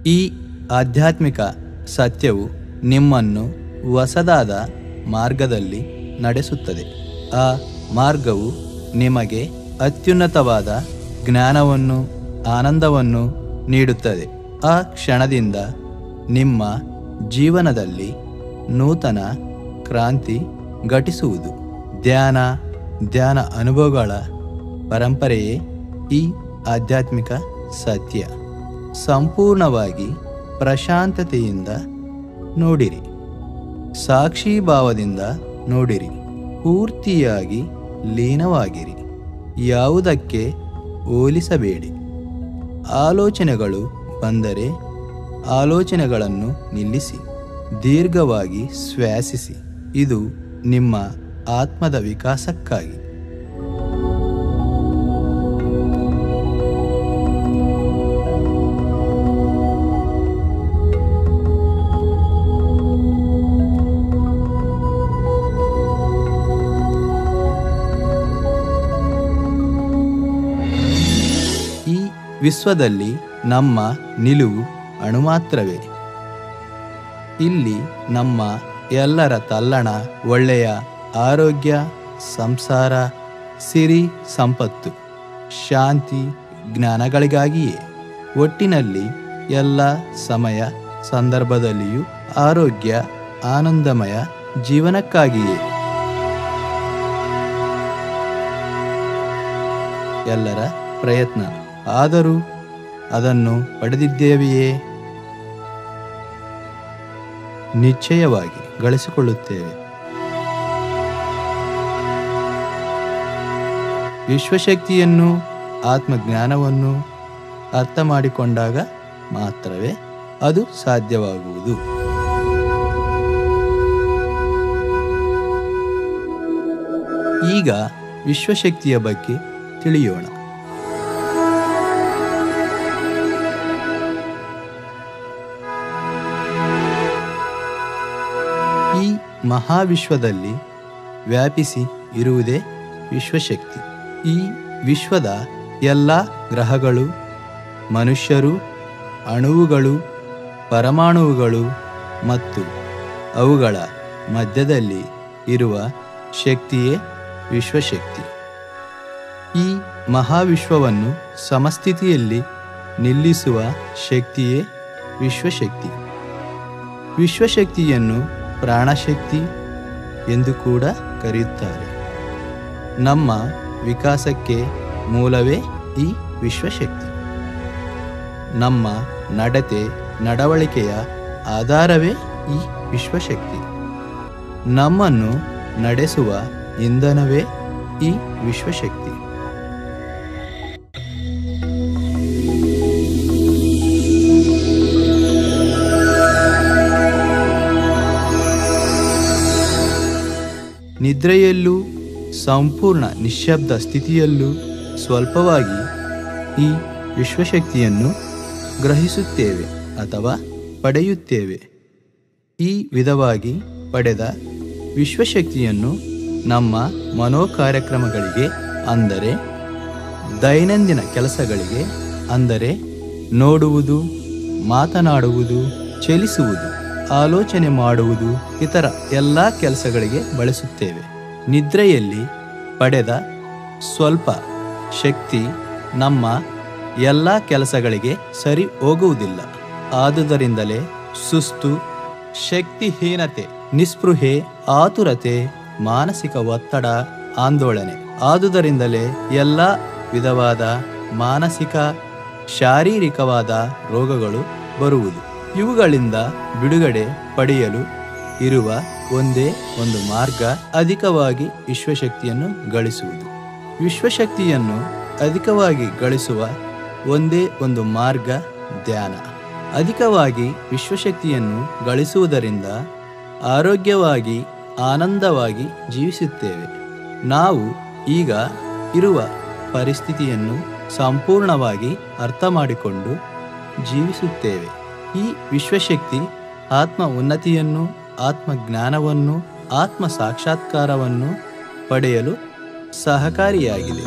ಈ ಆಧ್ಯಾತ್ಮಿಕ ಸತ್ಯವು ನಿಮ್ಮನ್ನು ಹೊಸದಾದ ಮಾರ್ಗದಲ್ಲಿ ನಡೆಸುತ್ತದೆ ಆ ಮಾರ್ಗವು ನಿಮಗೆ ಅತ್ಯುನ್ನತವಾದ ಜ್ಞಾನವನ್ನು ಆನಂದವನ್ನು ನೀಡುತ್ತದೆ ಆ ಕ್ಷಣದಿಂದ ನಿಮ್ಮ ಜೀವನದಲ್ಲಿ ನೂತನ ಕ್ರಾಂತಿ ಘಟಿಸುವುದು ಧ್ಯಾನ ಧ್ಯಾನ ಅನುಭವಗಳ ಪರಂಪರೆಯೇ ಈ ಆಧ್ಯಾತ್ಮಿಕ ಸತ್ಯ ಸಂಪೂರ್ಣವಾಗಿ ಪ್ರಶಾಂತತೆಯಿಂದ ನೋಡಿರಿ ಸಾಕ್ಷೀಭಾವದಿಂದ ನೋಡಿರಿ ಪೂರ್ತಿಯಾಗಿ ಲೀನವಾಗಿರಿ ಯಾವುದಕ್ಕೆ ಹೋಲಿಸಬೇಡಿ ಆಲೋಚನೆಗಳು ಬಂದರೆ ಆಲೋಚನೆಗಳನ್ನು ನಿಲ್ಲಿಸಿ ದೀರ್ಘವಾಗಿ ಶ್ವಾಸಿಸಿ ಇದು ನಿಮ್ಮ ಆತ್ಮದ ವಿಕಾಸಕ್ಕಾಗಿ ಈ ವಿಶ್ವದಲ್ಲಿ ನಮ್ಮ ನಿಲುವು ಅಣುಮಾತ್ರವೇ ಇಲ್ಲಿ ನಮ್ಮ ಎಲ್ಲರ ತಲ್ಲಣ ಒಳ್ಳೆಯ ಆರೋಗ್ಯ ಸಂಸಾರ ಸಿರಿ ಸಂಪತ್ತು ಶಾಂತಿ ಜ್ಞಾನಗಳಿಗಾಗಿಯೇ ಒಟ್ಟಿನಲ್ಲಿ ಎಲ್ಲ ಸಮಯ ಸಂದರ್ಭದಲ್ಲಿಯೂ ಆರೋಗ್ಯ ಆನಂದಮಯ ಜೀವನಕ್ಕಾಗಿಯೇ ಎಲ್ಲರ ಪ್ರಯತ್ನ ಆದರೂ ಅದನ್ನು ಪಡೆದಿದ್ದೇವೆಯೇ ನಿಶ್ಚಯವಾಗಿ ಗಳಿಸಿಕೊಳ್ಳುತ್ತೇವೆ ವಿಶ್ವಶಕ್ತಿಯನ್ನು ಆತ್ಮಜ್ಞಾನವನ್ನು ಅರ್ಥ ಮಾಡಿಕೊಂಡಾಗ ಮಾತ್ರವೇ ಅದು ಸಾಧ್ಯವಾಗುವುದು ಈಗ ವಿಶ್ವಶಕ್ತಿಯ ಬಗ್ಗೆ ತಿಳಿಯೋಣ ಈ ಮಹಾವಿಶ್ವದಲ್ಲಿ ವ್ಯಾಪಿಸಿ ಇರುವುದೇ ವಿಶ್ವಶಕ್ತಿ ಈ ವಿಶ್ವದ ಎಲ್ಲ ಗ್ರಹಗಳು ಮನುಷ್ಯರು ಅಣುವುಗಳು ಪರಮಾಣುವುಗಳು ಮತ್ತು ಅವುಗಳ ಮಧ್ಯದಲ್ಲಿ ಇರುವ ಶಕ್ತಿಯೇ ವಿಶ್ವಶಕ್ತಿ ಈ ಮಹಾವಿಶ್ವವನ್ನು ಸಮಸ್ಥಿತಿಯಲ್ಲಿ ನಿಲ್ಲಿಸುವ ಶಕ್ತಿಯೇ ವಿಶ್ವಶಕ್ತಿ ವಿಶ್ವಶಕ್ತಿಯನ್ನು ಪ್ರಾಣಶಕ್ತಿ ಎಂದು ಕೂಡ ಕರೆಯುತ್ತಾರೆ ನಮ್ಮ ವಿಕಾಸಕ್ಕೆ ಮೂಲವೇ ಈ ವಿಶ್ವಶಕ್ತಿ ನಮ್ಮ ನಡತೆ ನಡವಳಿಕೆಯ ಆಧಾರವೇ ಈ ವಿಶ್ವಶಕ್ತಿ ನಮ್ಮನ್ನು ನಡೆಸುವ ಇಂಧನವೇ ಈ ವಿಶ್ವಶಕ್ತಿ ನಿದ್ರೆಯಲ್ಲೂ ಸಂಪೂರ್ಣ ನಿಶ್ಶಬ್ದ ಸ್ಥಿತಿಯಲ್ಲೂ ಸ್ವಲ್ಪವಾಗಿ ಈ ವಿಶ್ವಶಕ್ತಿಯನ್ನು ಗ್ರಹಿಸುತ್ತೇವೆ ಅಥವಾ ಪಡೆಯುತ್ತೇವೆ ಈ ವಿಧವಾಗಿ ಪಡೆದ ವಿಶ್ವಶಕ್ತಿಯನ್ನು ನಮ್ಮ ಮನೋಕಾರ್ಯಕ್ರಮಗಳಿಗೆ ಅಂದರೆ ದೈನಂದಿನ ಕೆಲಸಗಳಿಗೆ ಅಂದರೆ ನೋಡುವುದು ಮಾತನಾಡುವುದು ಚಲಿಸುವುದು ಆಲೋಚನೆ ಮಾಡುವುದು ಇತರ ಎಲ್ಲ ಕೆಲಸಗಳಿಗೆ ಬಳಸುತ್ತೇವೆ ನಿದ್ರೆಯಲ್ಲಿ ಪಡೆದ ಸ್ವಲ್ಪ ಶಕ್ತಿ ನಮ್ಮ ಎಲ್ಲ ಕೆಲಸಗಳಿಗೆ ಸರಿ ಹೋಗುವುದಿಲ್ಲ ಆದುದರಿಂದಲೇ ಸುಸ್ತು ಶಕ್ತಿಹೀನತೆ ನಿಸ್ಪೃಹೆ ಆತುರತೆ ಮಾನಸಿಕ ಒತ್ತಡ ಆಂದೋಳನೆ ಆದುದರಿಂದಲೇ ಎಲ್ಲ ವಿಧವಾದ ಮಾನಸಿಕ ಶಾರೀರಿಕವಾದ ರೋಗಗಳು ಬರುವುದು ಇವುಗಳಿಂದ ಬಿಡುಗಡೆ ಪಡೆಯಲು ಇರುವ ಒಂದೇ ಒಂದು ಮಾರ್ಗ ಅಧಿಕವಾಗಿ ವಿಶ್ವಶಕ್ತಿಯನ್ನು ಗಳಿಸುವುದು ವಿಶ್ವಶಕ್ತಿಯನ್ನು ಅಧಿಕವಾಗಿ ಗಳಿಸುವ ಒಂದೇ ಒಂದು ಮಾರ್ಗ ಧ್ಯಾನ ಅಧಿಕವಾಗಿ ವಿಶ್ವಶಕ್ತಿಯನ್ನು ಗಳಿಸುವುದರಿಂದ ಆರೋಗ್ಯವಾಗಿ ಆನಂದವಾಗಿ ಜೀವಿಸುತ್ತೇವೆ ನಾವು ಈಗ ಇರುವ ಪರಿಸ್ಥಿತಿಯನ್ನು ಸಂಪೂರ್ಣವಾಗಿ ಅರ್ಥ ಮಾಡಿಕೊಂಡು ಜೀವಿಸುತ್ತೇವೆ ಈ ವಿಶ್ವಶಕ್ತಿ ಆತ್ಮ ಉನ್ನತಿಯನ್ನು ಆತ್ಮ ಜ್ಞಾನವನ್ನು ಆತ್ಮ ಸಾಕ್ಷಾತ್ಕಾರವನ್ನು ಪಡೆಯಲು ಸಹಕಾರಿಯಾಗಿದೆ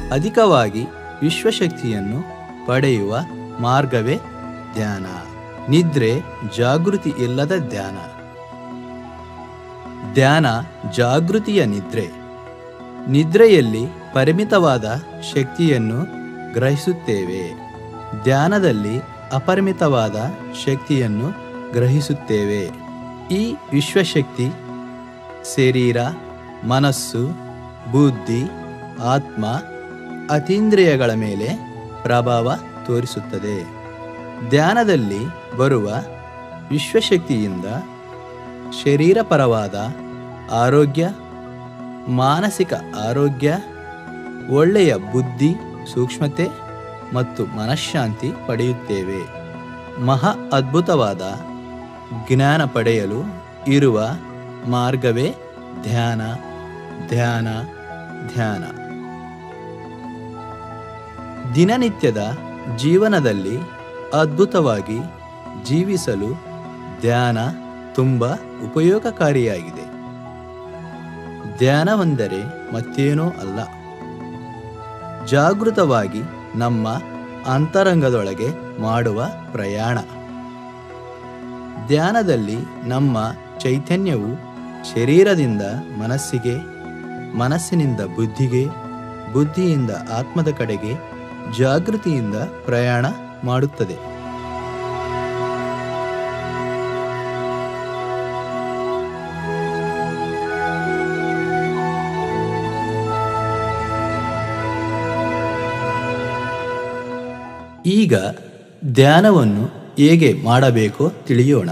ಅಧಿಕವಾಗಿ ವಿಶ್ವಶಕ್ತಿಯನ್ನು ಪಡೆಯುವ ಮಾರ್ಗವೇ ಧ್ಯಾನ ನಿದ್ರೆ ಜಾಗೃತಿ ಇಲ್ಲದ ಧ್ಯಾನ ಧ್ಯಾನ ಜಾಗೃತಿಯ ನಿದ್ರೆ ನಿದ್ರೆಯಲ್ಲಿ ಪರಿಮಿತವಾದ ಶಕ್ತಿಯನ್ನು ಗ್ರಹಿಸುತ್ತೇವೆ ಧ್ಯಾನದಲ್ಲಿ ಅಪರಿಮಿತವಾದ ಶಕ್ತಿಯನ್ನು ಗ್ರಹಿಸುತ್ತೇವೆ ಈ ವಿಶ್ವಶಕ್ತಿ ಶರೀರ ಮನಸ್ಸು ಬುದ್ಧಿ ಆತ್ಮ ಅತೀಂದ್ರಿಯಗಳ ಮೇಲೆ ಪ್ರಭಾವ ತೋರಿಸುತ್ತದೆ ಧ್ಯಾನದಲ್ಲಿ ಬರುವ ವಿಶ್ವಶಕ್ತಿಯಿಂದ ಶರೀರಪರವಾದ ಆರೋಗ್ಯ ಮಾನಸಿಕ ಆರೋಗ್ಯ ಒಳ್ಳೆಯ ಬುದ್ಧಿ ಸೂಕ್ಷ್ಮತೆ ಮತ್ತು ಮನಃಶಾಂತಿ ಪಡೆಯುತ್ತೇವೆ ಮಹಾ ಅದ್ಭುತವಾದ ಜ್ಞಾನ ಪಡೆಯಲು ಇರುವ ಮಾರ್ಗವೇ ಧ್ಯಾನ ಧ್ಯಾನ ಧ್ಯಾನ ದಿನನಿತ್ಯದ ಜೀವನದಲ್ಲಿ ಅದ್ಭುತವಾಗಿ ಜೀವಿಸಲು ಧ್ಯಾನ ತುಂಬ ಉಪಯೋಗಕಾರಿಯಾಗಿದೆ ಧ್ಯಾನವೆಂದರೆ ಮತ್ತೇನೂ ಅಲ್ಲ ಜಾಗೃತವಾಗಿ ನಮ್ಮ ಅಂತರಂಗದೊಳಗೆ ಮಾಡುವ ಪ್ರಯಾಣ ಧ್ಯಾನದಲ್ಲಿ ನಮ್ಮ ಚೈತನ್ಯವು ಶರೀರದಿಂದ ಮನಸ್ಸಿಗೆ ಮನಸ್ಸಿನಿಂದ ಬುದ್ಧಿಗೆ ಬುದ್ಧಿಯಿಂದ ಆತ್ಮದ ಕಡೆಗೆ ಜಾಗೃತಿಯಿಂದ ಪ್ರಯಾಣ ಮಾಡುತ್ತದೆ ಈಗ ಧ್ಯಾನವನ್ನು ಹೇಗೆ ಮಾಡಬೇಕೋ ತಿಳಿಯೋಣ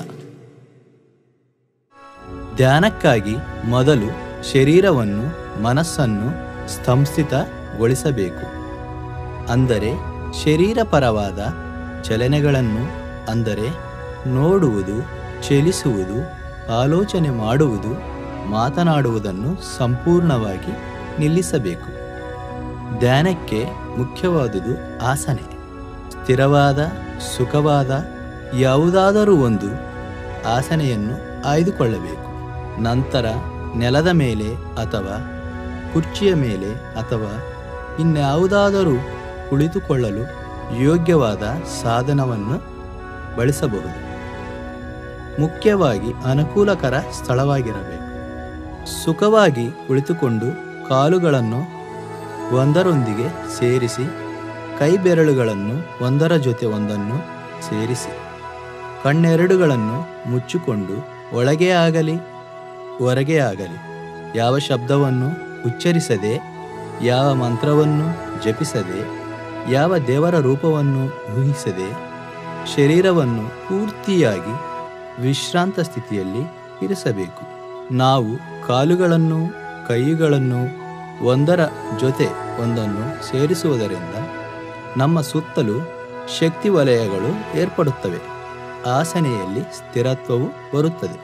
ಧ್ಯಾನಕ್ಕಾಗಿ ಮೊದಲು ಶರೀರವನ್ನು ಮನಸ್ಸನ್ನು ಸ್ತಂಭಿತಗೊಳಿಸಬೇಕು ಅಂದರೆ ಶರೀರಪರವಾದ ಚಲನೆಗಳನ್ನು ಅಂದರೆ ನೋಡುವುದು ಚಲಿಸುವುದು ಆಲೋಚನೆ ಮಾಡುವುದು ಮಾತನಾಡುವುದನ್ನು ಸಂಪೂರ್ಣವಾಗಿ ನಿಲ್ಲಿಸಬೇಕು ಧ್ಯಾನಕ್ಕೆ ಮುಖ್ಯವಾದುದು ಆಸನೆ ಸ್ಥಿರವಾದ ಸುಖವಾದ ಯಾವುದಾದರೂ ಒಂದು ಆಸನೆಯನ್ನು ಆಯ್ದುಕೊಳ್ಳಬೇಕು ನಂತರ ನೆಲದ ಮೇಲೆ ಅಥವಾ ಕುರ್ಚಿಯ ಮೇಲೆ ಅಥವಾ ಇನ್ಯಾವುದಾದರೂ ಕುಳಿತುಕೊಳ್ಳಲು ಯೋಗ್ಯವಾದ ಸಾಧನವನ್ನು ಬಳಸಬಹುದು ಮುಖ್ಯವಾಗಿ ಅನುಕೂಲಕರ ಸ್ಥಳವಾಗಿರಬೇಕು ಸುಖವಾಗಿ ಕುಳಿತುಕೊಂಡು ಕಾಲುಗಳನ್ನು ಒಂದರೊಂದಿಗೆ ಸೇರಿಸಿ ಕೈ ಬೆರಳುಗಳನ್ನು ಒಂದರ ಜೊತೆ ಒಂದನ್ನು ಸೇರಿಸಿ ಕಣ್ಣೆರಡುಗಳನ್ನು ಮುಚ್ಚಿಕೊಂಡು ಒಳಗೆ ಆಗಲಿ ಹೊರಗೆ ಆಗಲಿ ಯಾವ ಶಬ್ದವನ್ನು ಉಚ್ಚರಿಸದೆ ಯಾವ ಮಂತ್ರವನ್ನು ಜಪಿಸದೆ ಯಾವ ದೇವರ ರೂಪವನ್ನು ಊಹಿಸದೆ ಶರೀರವನ್ನು ಪೂರ್ತಿಯಾಗಿ ವಿಶ್ರಾಂತ ಸ್ಥಿತಿಯಲ್ಲಿ ಇರಿಸಬೇಕು ನಾವು ಕಾಲುಗಳನ್ನು ಕೈಗಳನ್ನು ಒಂದರ ಜೊತೆ ಒಂದನ್ನು ಸೇರಿಸುವುದರಿಂದ ನಮ್ಮ ಸುತ್ತಲೂ ಶಕ್ತಿ ವಲಯಗಳು ಏರ್ಪಡುತ್ತವೆ ಆಸನೆಯಲ್ಲಿ ಸ್ಥಿರತ್ವವು ಬರುತ್ತದೆ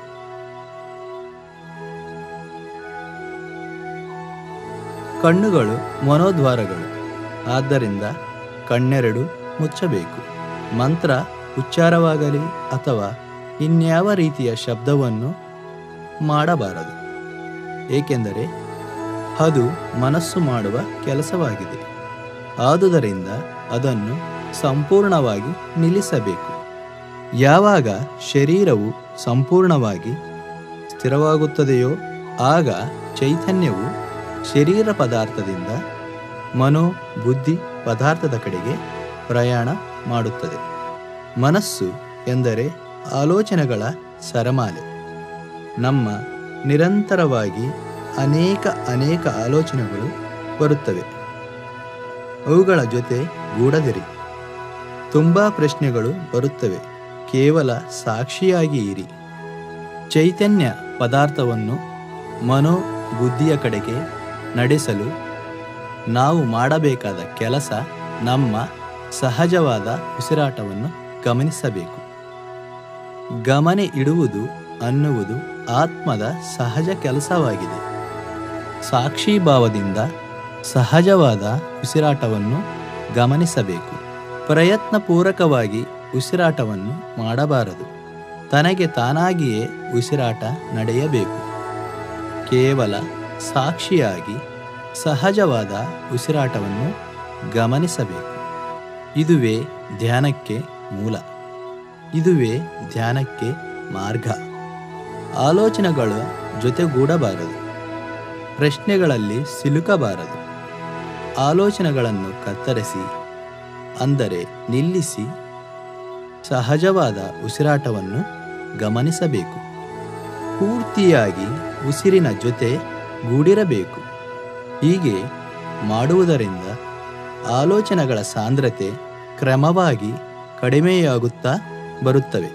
ಕಣ್ಣುಗಳು ಮನೋದ್ವಾರಗಳು ಆದ್ದರಿಂದ ಕಣ್ಣೆರಡು ಮುಚ್ಚಬೇಕು ಮಂತ್ರ ಉಚ್ಚಾರವಾಗಲಿ ಅಥವಾ ಇನ್ಯಾವ ರೀತಿಯ ಶಬ್ದವನ್ನು ಮಾಡಬಾರದು ಏಕೆಂದರೆ ಅದು ಮನಸ್ಸು ಮಾಡುವ ಕೆಲಸವಾಗಿದೆ ಆದುದರಿಂದ ಅದನ್ನು ಸಂಪೂರ್ಣವಾಗಿ ನಿಲ್ಲಿಸಬೇಕು ಯಾವಾಗ ಶರೀರವು ಸಂಪೂರ್ಣವಾಗಿ ಸ್ಥಿರವಾಗುತ್ತದೆಯೋ ಆಗ ಚೈತನ್ಯವು ಶರೀರ ಪದಾರ್ಥದಿಂದ ಮನೋ ಬುದ್ಧಿ ಪದಾರ್ಥದ ಕಡೆಗೆ ಪ್ರಯಾಣ ಮಾಡುತ್ತದೆ ಮನಸ್ಸು ಎಂದರೆ ಆಲೋಚನೆಗಳ ಸರಮಾಲೆ ನಮ್ಮ ನಿರಂತರವಾಗಿ ಅನೇಕ ಅನೇಕ ಆಲೋಚನೆಗಳು ಬರುತ್ತವೆ ಅವುಗಳ ಜೊತೆ ಗೂಡದಿರಿ ತುಂಬ ಪ್ರಶ್ನೆಗಳು ಬರುತ್ತವೆ ಕೇವಲ ಸಾಕ್ಷಿಯಾಗಿ ಇರಿ ಚೈತನ್ಯ ಪದಾರ್ಥವನ್ನು ಮನೋ ಬುದ್ಧಿಯ ಕಡೆಗೆ ನಡೆಸಲು ನಾವು ಮಾಡಬೇಕಾದ ಕೆಲಸ ನಮ್ಮ ಸಹಜವಾದ ಉಸಿರಾಟವನ್ನು ಗಮನಿಸಬೇಕು ಗಮನ ಇಡುವುದು ಅನ್ನುವುದು ಆತ್ಮದ ಸಹಜ ಕೆಲಸವಾಗಿದೆ ಸಾಕ್ಷೀಭಾವದಿಂದ ಸಹಜವಾದ ಉಸಿರಾಟವನ್ನು ಗಮನಿಸಬೇಕು ಪ್ರಯತ್ನಪೂರ್ವಕವಾಗಿ ಉಸಿರಾಟವನ್ನು ಮಾಡಬಾರದು ತನಗೆ ತಾನಾಗಿಯೇ ಉಸಿರಾಟ ನಡೆಯಬೇಕು ಕೇವಲ ಸಾಕ್ಷಿಯಾಗಿ ಸಹಜವಾದ ಉಸಿರಾಟವನ್ನು ಗಮನಿಸಬೇಕು ಇದುವೇ ಧ್ಯಾನಕ್ಕೆ ಮೂಲ ಇದುವೇ ಧ್ಯಾನಕ್ಕೆ ಮಾರ್ಗ ಆಲೋಚನೆಗಳ ಜೊತೆಗೂಡಬಾರದು ಪ್ರಶ್ನೆಗಳಲ್ಲಿ ಸಿಲುಕಬಾರದು ಆಲೋಚನೆಗಳನ್ನು ಕತ್ತರಿಸಿ ಅಂದರೆ ನಿಲ್ಲಿಸಿ ಸಹಜವಾದ ಉಸಿರಾಟವನ್ನು ಗಮನಿಸಬೇಕು ಪೂರ್ತಿಯಾಗಿ ಉಸಿರಿನ ಜೊತೆ ಗೂಡಿರಬೇಕು ಹೀಗೆ ಮಾಡುವುದರಿಂದ ಆಲೋಚನೆಗಳ ಸಾಂದ್ರತೆ ಕ್ರಮವಾಗಿ ಕಡಿಮೆಯಾಗುತ್ತಾ ಬರುತ್ತವೆ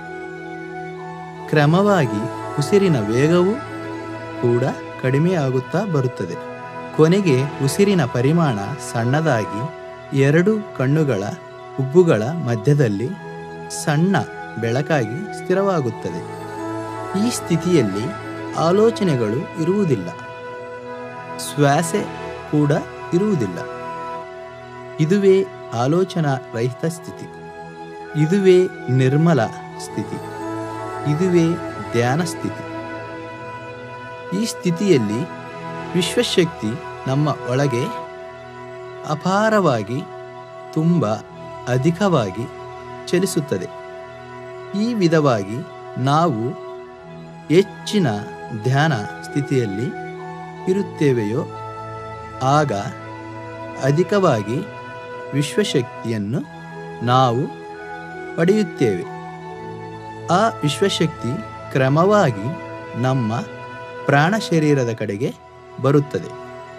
ಕ್ರಮವಾಗಿ ಉಸಿರಿನ ವೇಗವೂ ಕೂಡ ಕಡಿಮೆಯಾಗುತ್ತಾ ಬರುತ್ತದೆ ಕೊನೆಗೆ ಉಸಿರಿನ ಪರಿಮಾಣ ಸಣ್ಣದಾಗಿ ಎರಡು ಕಣ್ಣುಗಳ ಹುಬ್ಬುಗಳ ಮಧ್ಯದಲ್ಲಿ ಸಣ್ಣ ಬೆಳಕಾಗಿ ಸ್ಥಿರವಾಗುತ್ತದೆ ಈ ಸ್ಥಿತಿಯಲ್ಲಿ ಆಲೋಚನೆಗಳು ಇರುವುದಿಲ್ಲ ಶ್ವಾಸೆ ಕೂಡ ಇರುವುದಿಲ್ಲ ಇದುವೇ ಆಲೋಚನಾ ರಹಿತ ಸ್ಥಿತಿ ಇದುವೇ ನಿರ್ಮಲ ಸ್ಥಿತಿ ಇದುವೇ ಧ್ಯಾನ ಸ್ಥಿತಿ ಈ ಸ್ಥಿತಿಯಲ್ಲಿ ವಿಶ್ವಶಕ್ತಿ ನಮ್ಮ ಒಳಗೆ ಅಪಾರವಾಗಿ ತುಂಬ ಅಧಿಕವಾಗಿ ಚಲಿಸುತ್ತದೆ ಈ ವಿಧವಾಗಿ ನಾವು ಹೆಚ್ಚಿನ ಧ್ಯಾನ ಸ್ಥಿತಿಯಲ್ಲಿ ಇರುತ್ತೇವೆಯೋ ಆಗ ಅಧಿಕವಾಗಿ ವಿಶ್ವಶಕ್ತಿಯನ್ನು ನಾವು ಪಡೆಯುತ್ತೇವೆ ಆ ವಿಶ್ವಶಕ್ತಿ ಕ್ರಮವಾಗಿ ನಮ್ಮ ಪ್ರಾಣ ಶರೀರದ ಕಡೆಗೆ ಬರುತ್ತದೆ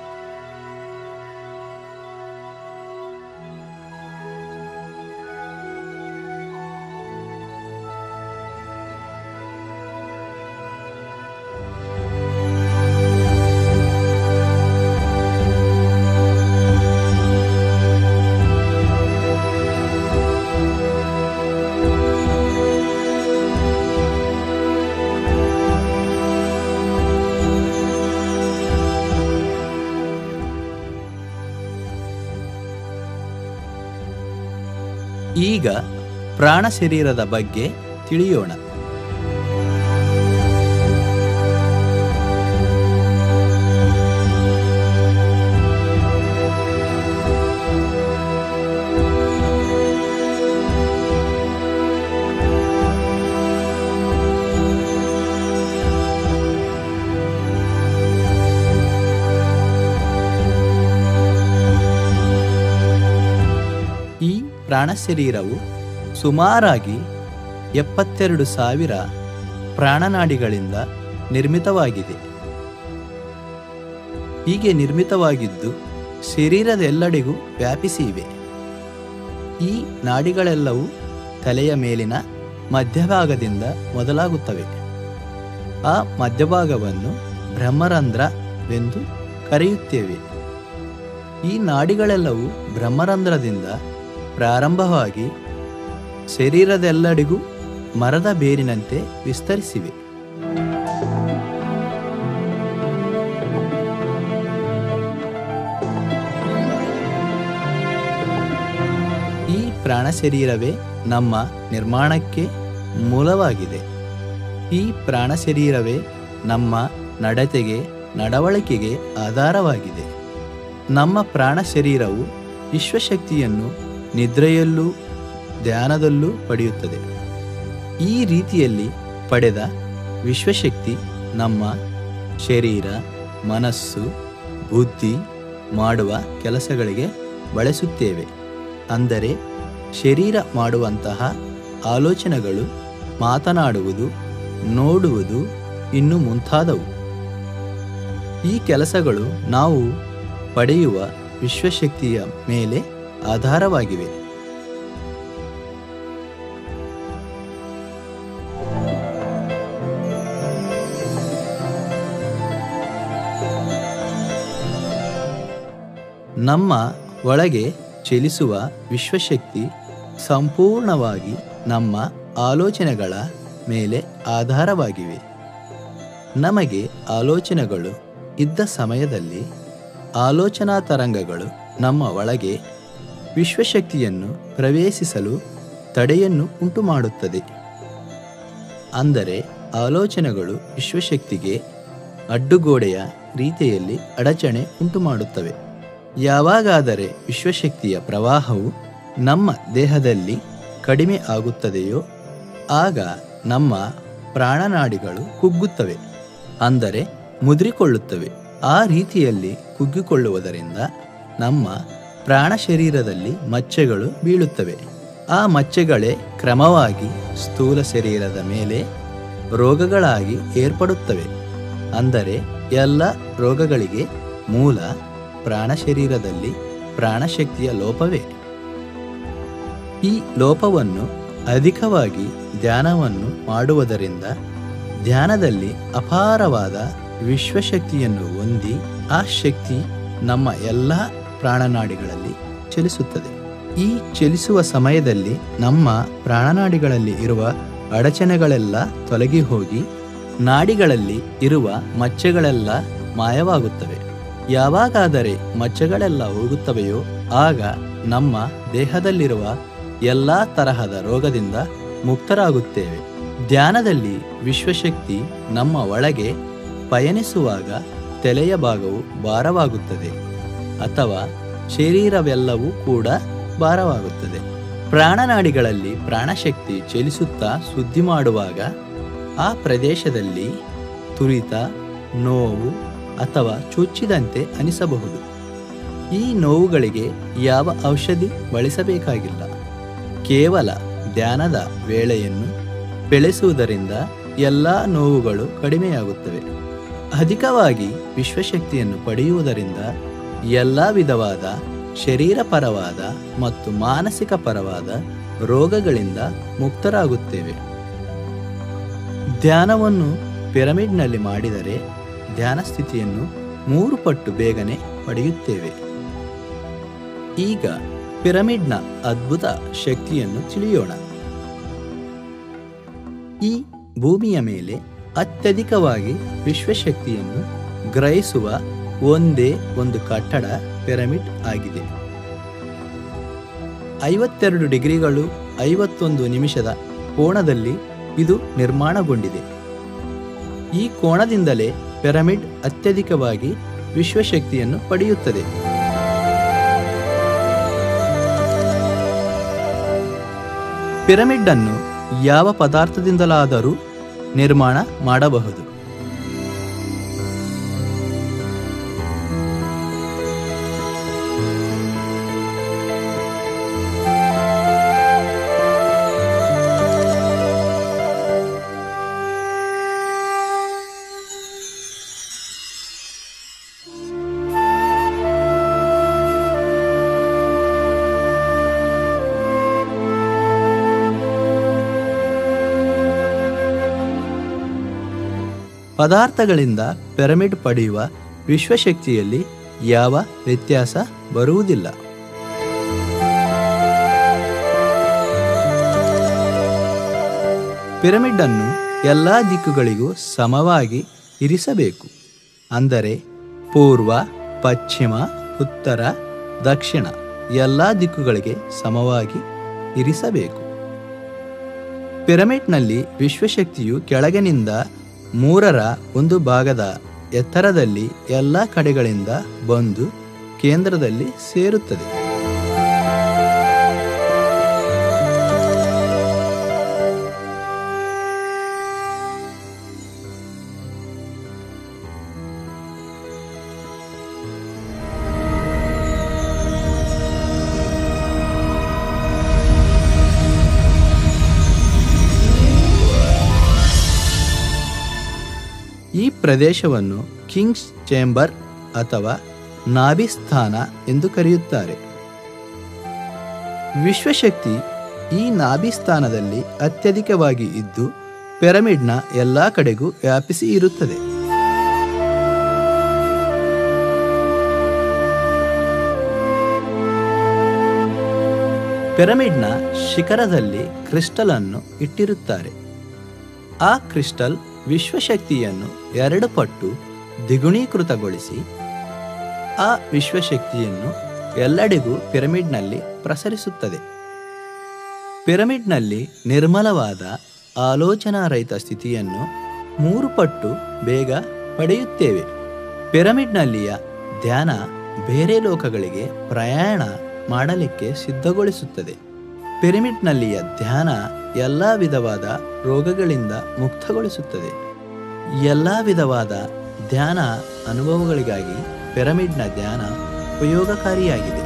ಈಗ ಪ್ರಾಣ ಶರೀರದ ಬಗ್ಗೆ ತಿಳಿಯೋಣ ಈ ಪ್ರಾಣ ಶರೀರವು ಸುಮಾರಾಗಿ ಎಪ್ಪತ್ತೆರಡು ಸಾವಿರ ಪ್ರಾಣನಾಡಿಗಳಿಂದ ನಿರ್ಮಿತವಾಗಿದೆ ಹೀಗೆ ನಿರ್ಮಿತವಾಗಿದ್ದು ಶರೀರದೆಲ್ಲಡೆಗೂ ವ್ಯಾಪಿಸಿ ಇವೆ ಈ ನಾಡಿಗಳೆಲ್ಲವೂ ತಲೆಯ ಮೇಲಿನ ಮಧ್ಯಭಾಗದಿಂದ ಮೊದಲಾಗುತ್ತವೆ ಆ ಮಧ್ಯಭಾಗವನ್ನು ಬ್ರಹ್ಮರಂಧ್ರವೆಂದು ಕರೆಯುತ್ತೇವೆ ಈ ನಾಡಿಗಳೆಲ್ಲವೂ ಬ್ರಹ್ಮರಂಧ್ರದಿಂದ ಪ್ರಾರಂಭವಾಗಿ ಶರೀರದೆಲ್ಲಡಿಗೂ ಮರದ ಬೇರಿನಂತೆ ವಿಸ್ತರಿಸಿವೆ ಈ ಪ್ರಾಣ ಶರೀರವೇ ನಮ್ಮ ನಿರ್ಮಾಣಕ್ಕೆ ಮೂಲವಾಗಿದೆ ಈ ಪ್ರಾಣ ಶರೀರವೇ ನಮ್ಮ ನಡತೆಗೆ ನಡವಳಿಕೆಗೆ ಆಧಾರವಾಗಿದೆ ನಮ್ಮ ಪ್ರಾಣ ಶರೀರವು ವಿಶ್ವಶಕ್ತಿಯನ್ನು ನಿದ್ರೆಯಲ್ಲೂ ಧ್ಯಾನದಲ್ಲೂ ಪಡೆಯುತ್ತದೆ ಈ ರೀತಿಯಲ್ಲಿ ಪಡೆದ ವಿಶ್ವಶಕ್ತಿ ನಮ್ಮ ಶರೀರ ಮನಸ್ಸು ಬುದ್ಧಿ ಮಾಡುವ ಕೆಲಸಗಳಿಗೆ ಬಳಸುತ್ತೇವೆ ಅಂದರೆ ಶರೀರ ಮಾಡುವಂತಹ ಆಲೋಚನೆಗಳು ಮಾತನಾಡುವುದು ನೋಡುವುದು ಇನ್ನು ಮುಂತಾದವು ಈ ಕೆಲಸಗಳು ನಾವು ಪಡೆಯುವ ವಿಶ್ವಶಕ್ತಿಯ ಮೇಲೆ ಆಧಾರವಾಗಿವೆ ನಮ್ಮ ಒಳಗೆ ಚಲಿಸುವ ವಿಶ್ವಶಕ್ತಿ ಸಂಪೂರ್ಣವಾಗಿ ನಮ್ಮ ಆಲೋಚನೆಗಳ ಮೇಲೆ ಆಧಾರವಾಗಿವೆ ನಮಗೆ ಆಲೋಚನೆಗಳು ಇದ್ದ ಸಮಯದಲ್ಲಿ ಆಲೋಚನಾ ತರಂಗಗಳು ನಮ್ಮ ಒಳಗೆ ವಿಶ್ವಶಕ್ತಿಯನ್ನು ಪ್ರವೇಶಿಸಲು ತಡೆಯನ್ನು ಉಂಟುಮಾಡುತ್ತದೆ ಅಂದರೆ ಆಲೋಚನೆಗಳು ವಿಶ್ವಶಕ್ತಿಗೆ ಅಡ್ಡುಗೋಡೆಯ ರೀತಿಯಲ್ಲಿ ಅಡಚಣೆ ಉಂಟುಮಾಡುತ್ತವೆ ಯಾವಾಗಾದರೆ ವಿಶ್ವಶಕ್ತಿಯ ಪ್ರವಾಹವು ನಮ್ಮ ದೇಹದಲ್ಲಿ ಕಡಿಮೆ ಆಗುತ್ತದೆಯೋ ಆಗ ನಮ್ಮ ಪ್ರಾಣನಾಡಿಗಳು ಕುಗ್ಗುತ್ತವೆ ಅಂದರೆ ಮುದ್ರಿಕೊಳ್ಳುತ್ತವೆ ಆ ರೀತಿಯಲ್ಲಿ ಕುಗ್ಗಿಕೊಳ್ಳುವುದರಿಂದ ನಮ್ಮ ಪ್ರಾಣ ಶರೀರದಲ್ಲಿ ಮಚ್ಚೆಗಳು ಬೀಳುತ್ತವೆ ಆ ಮಚ್ಚೆಗಳೇ ಕ್ರಮವಾಗಿ ಸ್ಥೂಲ ಶರೀರದ ಮೇಲೆ ರೋಗಗಳಾಗಿ ಏರ್ಪಡುತ್ತವೆ ಅಂದರೆ ಎಲ್ಲ ರೋಗಗಳಿಗೆ ಮೂಲ ಪ್ರಾಣ ಶರೀರದಲ್ಲಿ ಪ್ರಾಣಶಕ್ತಿಯ ಲೋಪವೇ ಈ ಲೋಪವನ್ನು ಅಧಿಕವಾಗಿ ಧ್ಯಾನವನ್ನು ಮಾಡುವುದರಿಂದ ಧ್ಯಾನದಲ್ಲಿ ಅಪಾರವಾದ ವಿಶ್ವಶಕ್ತಿಯನ್ನು ಹೊಂದಿ ಆ ಶಕ್ತಿ ನಮ್ಮ ಎಲ್ಲ ಪ್ರಾಣನಾಡಿಗಳಲ್ಲಿ ಚಲಿಸುತ್ತದೆ ಈ ಚಲಿಸುವ ಸಮಯದಲ್ಲಿ ನಮ್ಮ ಪ್ರಾಣನಾಡಿಗಳಲ್ಲಿ ಇರುವ ಅಡಚಣೆಗಳೆಲ್ಲ ತೊಲಗಿ ಹೋಗಿ ನಾಡಿಗಳಲ್ಲಿ ಇರುವ ಮಚ್ಚೆಗಳೆಲ್ಲ ಮಾಯವಾಗುತ್ತವೆ ಯಾವಾಗಾದರೆ ಮಚ್ಚೆಗಳೆಲ್ಲ ಹೋಗುತ್ತವೆಯೋ ಆಗ ನಮ್ಮ ದೇಹದಲ್ಲಿರುವ ಎಲ್ಲ ತರಹದ ರೋಗದಿಂದ ಮುಕ್ತರಾಗುತ್ತೇವೆ ಧ್ಯಾನದಲ್ಲಿ ವಿಶ್ವಶಕ್ತಿ ನಮ್ಮ ಒಳಗೆ ಪಯಣಿಸುವಾಗ ತಲೆಯ ಭಾಗವು ಭಾರವಾಗುತ್ತದೆ ಅಥವಾ ಶರೀರವೆಲ್ಲವೂ ಕೂಡ ಭಾರವಾಗುತ್ತದೆ ಪ್ರಾಣನಾಡಿಗಳಲ್ಲಿ ಪ್ರಾಣಶಕ್ತಿ ಚಲಿಸುತ್ತಾ ಸುದ್ದಿ ಮಾಡುವಾಗ ಆ ಪ್ರದೇಶದಲ್ಲಿ ತುರಿತ ನೋವು ಅಥವಾ ಚುಚ್ಚಿದಂತೆ ಅನಿಸಬಹುದು ಈ ನೋವುಗಳಿಗೆ ಯಾವ ಔಷಧಿ ಬಳಸಬೇಕಾಗಿಲ್ಲ ಕೇವಲ ಧ್ಯಾನದ ವೇಳೆಯನ್ನು ಬೆಳೆಸುವುದರಿಂದ ಎಲ್ಲ ನೋವುಗಳು ಕಡಿಮೆಯಾಗುತ್ತವೆ ಅಧಿಕವಾಗಿ ವಿಶ್ವಶಕ್ತಿಯನ್ನು ಪಡೆಯುವುದರಿಂದ ಎಲ್ಲ ವಿಧವಾದ ಶರೀರಪರವಾದ ಮತ್ತು ಮಾನಸಿಕ ಪರವಾದ ರೋಗಗಳಿಂದ ಮುಕ್ತರಾಗುತ್ತೇವೆ ಧ್ಯಾನವನ್ನು ಪಿರಮಿಡ್ನಲ್ಲಿ ಮಾಡಿದರೆ ಧ್ಯಾನ ಸ್ಥಿತಿಯನ್ನು ಮೂರು ಪಟ್ಟು ಬೇಗನೆ ಪಡೆಯುತ್ತೇವೆ ಈಗ ಪಿರಮಿಡ್ನ ಅದ್ಭುತ ಶಕ್ತಿಯನ್ನು ತಿಳಿಯೋಣ ಈ ಭೂಮಿಯ ಮೇಲೆ ಅತ್ಯಧಿಕವಾಗಿ ವಿಶ್ವಶಕ್ತಿಯನ್ನು ಗ್ರಹಿಸುವ ಒಂದೇ ಒಂದು ಕಟ್ಟಡ ಪಿರಮಿಡ್ ಆಗಿದೆ ಐವತ್ತೆರಡು ಡಿಗ್ರಿಗಳು ಐವತ್ತೊಂದು ನಿಮಿಷದ ಕೋಣದಲ್ಲಿ ಇದು ನಿರ್ಮಾಣಗೊಂಡಿದೆ ಈ ಕೋಣದಿಂದಲೇ ಪಿರಮಿಡ್ ಅತ್ಯಧಿಕವಾಗಿ ವಿಶ್ವಶಕ್ತಿಯನ್ನು ಪಡೆಯುತ್ತದೆ ಪಿರಮಿಡ್ ಅನ್ನು ಯಾವ ಪದಾರ್ಥದಿಂದಲಾದರೂ ನಿರ್ಮಾಣ ಮಾಡಬಹುದು ಪದಾರ್ಥಗಳಿಂದ ಪಿರಮಿಡ್ ಪಡೆಯುವ ವಿಶ್ವಶಕ್ತಿಯಲ್ಲಿ ಯಾವ ವ್ಯತ್ಯಾಸ ಬರುವುದಿಲ್ಲ ಪಿರಮಿಡ್ ಅನ್ನು ಎಲ್ಲ ದಿಕ್ಕುಗಳಿಗೂ ಸಮವಾಗಿ ಇರಿಸಬೇಕು ಅಂದರೆ ಪೂರ್ವ ಪಶ್ಚಿಮ ಉತ್ತರ ದಕ್ಷಿಣ ಎಲ್ಲ ದಿಕ್ಕುಗಳಿಗೆ ಸಮವಾಗಿ ಇರಿಸಬೇಕು ಪಿರಮಿಡ್ನಲ್ಲಿ ವಿಶ್ವಶಕ್ತಿಯು ಕೆಳಗಿನಿಂದ ಮೂರರ ಒಂದು ಭಾಗದ ಎತ್ತರದಲ್ಲಿ ಎಲ್ಲ ಕಡೆಗಳಿಂದ ಬಂದು ಕೇಂದ್ರದಲ್ಲಿ ಸೇರುತ್ತದೆ ಈ ಪ್ರದೇಶವನ್ನು ಕಿಂಗ್ಸ್ ಚೇಂಬರ್ ಅಥವಾ ನಾಭಿಸ್ಥಾನ ಎಂದು ಕರೆಯುತ್ತಾರೆ ವಿಶ್ವಶಕ್ತಿ ಈ ನಾಭಿಸ್ಥಾನದಲ್ಲಿ ಅತ್ಯಧಿಕವಾಗಿ ಇದ್ದು ಪಿರಮಿಡ್ನ ಎಲ್ಲ ಕಡೆಗೂ ವ್ಯಾಪಿಸಿ ಇರುತ್ತದೆ ಪಿರಮಿಡ್ನ ಶಿಖರದಲ್ಲಿ ಕ್ರಿಸ್ಟಲ್ ಅನ್ನು ಇಟ್ಟಿರುತ್ತಾರೆ ಆ ಕ್ರಿಸ್ಟಲ್ ವಿಶ್ವಶಕ್ತಿಯನ್ನು ಎರಡು ಪಟ್ಟು ದ್ವಿಗುಣೀಕೃತಗೊಳಿಸಿ ಆ ವಿಶ್ವಶಕ್ತಿಯನ್ನು ಎಲ್ಲೆಡೆಗೂ ಪಿರಮಿಡ್ನಲ್ಲಿ ಪ್ರಸರಿಸುತ್ತದೆ ಪಿರಮಿಡ್ನಲ್ಲಿ ನಿರ್ಮಲವಾದ ಆಲೋಚನಾರಹಿತ ಸ್ಥಿತಿಯನ್ನು ಮೂರು ಪಟ್ಟು ಬೇಗ ಪಡೆಯುತ್ತೇವೆ ಪಿರಮಿಡ್ನಲ್ಲಿಯ ಧ್ಯಾನ ಬೇರೆ ಲೋಕಗಳಿಗೆ ಪ್ರಯಾಣ ಮಾಡಲಿಕ್ಕೆ ಸಿದ್ಧಗೊಳಿಸುತ್ತದೆ ಪಿರಮಿಡ್ನಲ್ಲಿಯ ಧ್ಯಾನ ಎಲ್ಲ ವಿಧವಾದ ರೋಗಗಳಿಂದ ಮುಕ್ತಗೊಳಿಸುತ್ತದೆ ಎಲ್ಲ ವಿಧವಾದ ಧ್ಯಾನ ಅನುಭವಗಳಿಗಾಗಿ ಪಿರಮಿಡ್ನ ಧ್ಯಾನ ಉಪಯೋಗಕಾರಿಯಾಗಿದೆ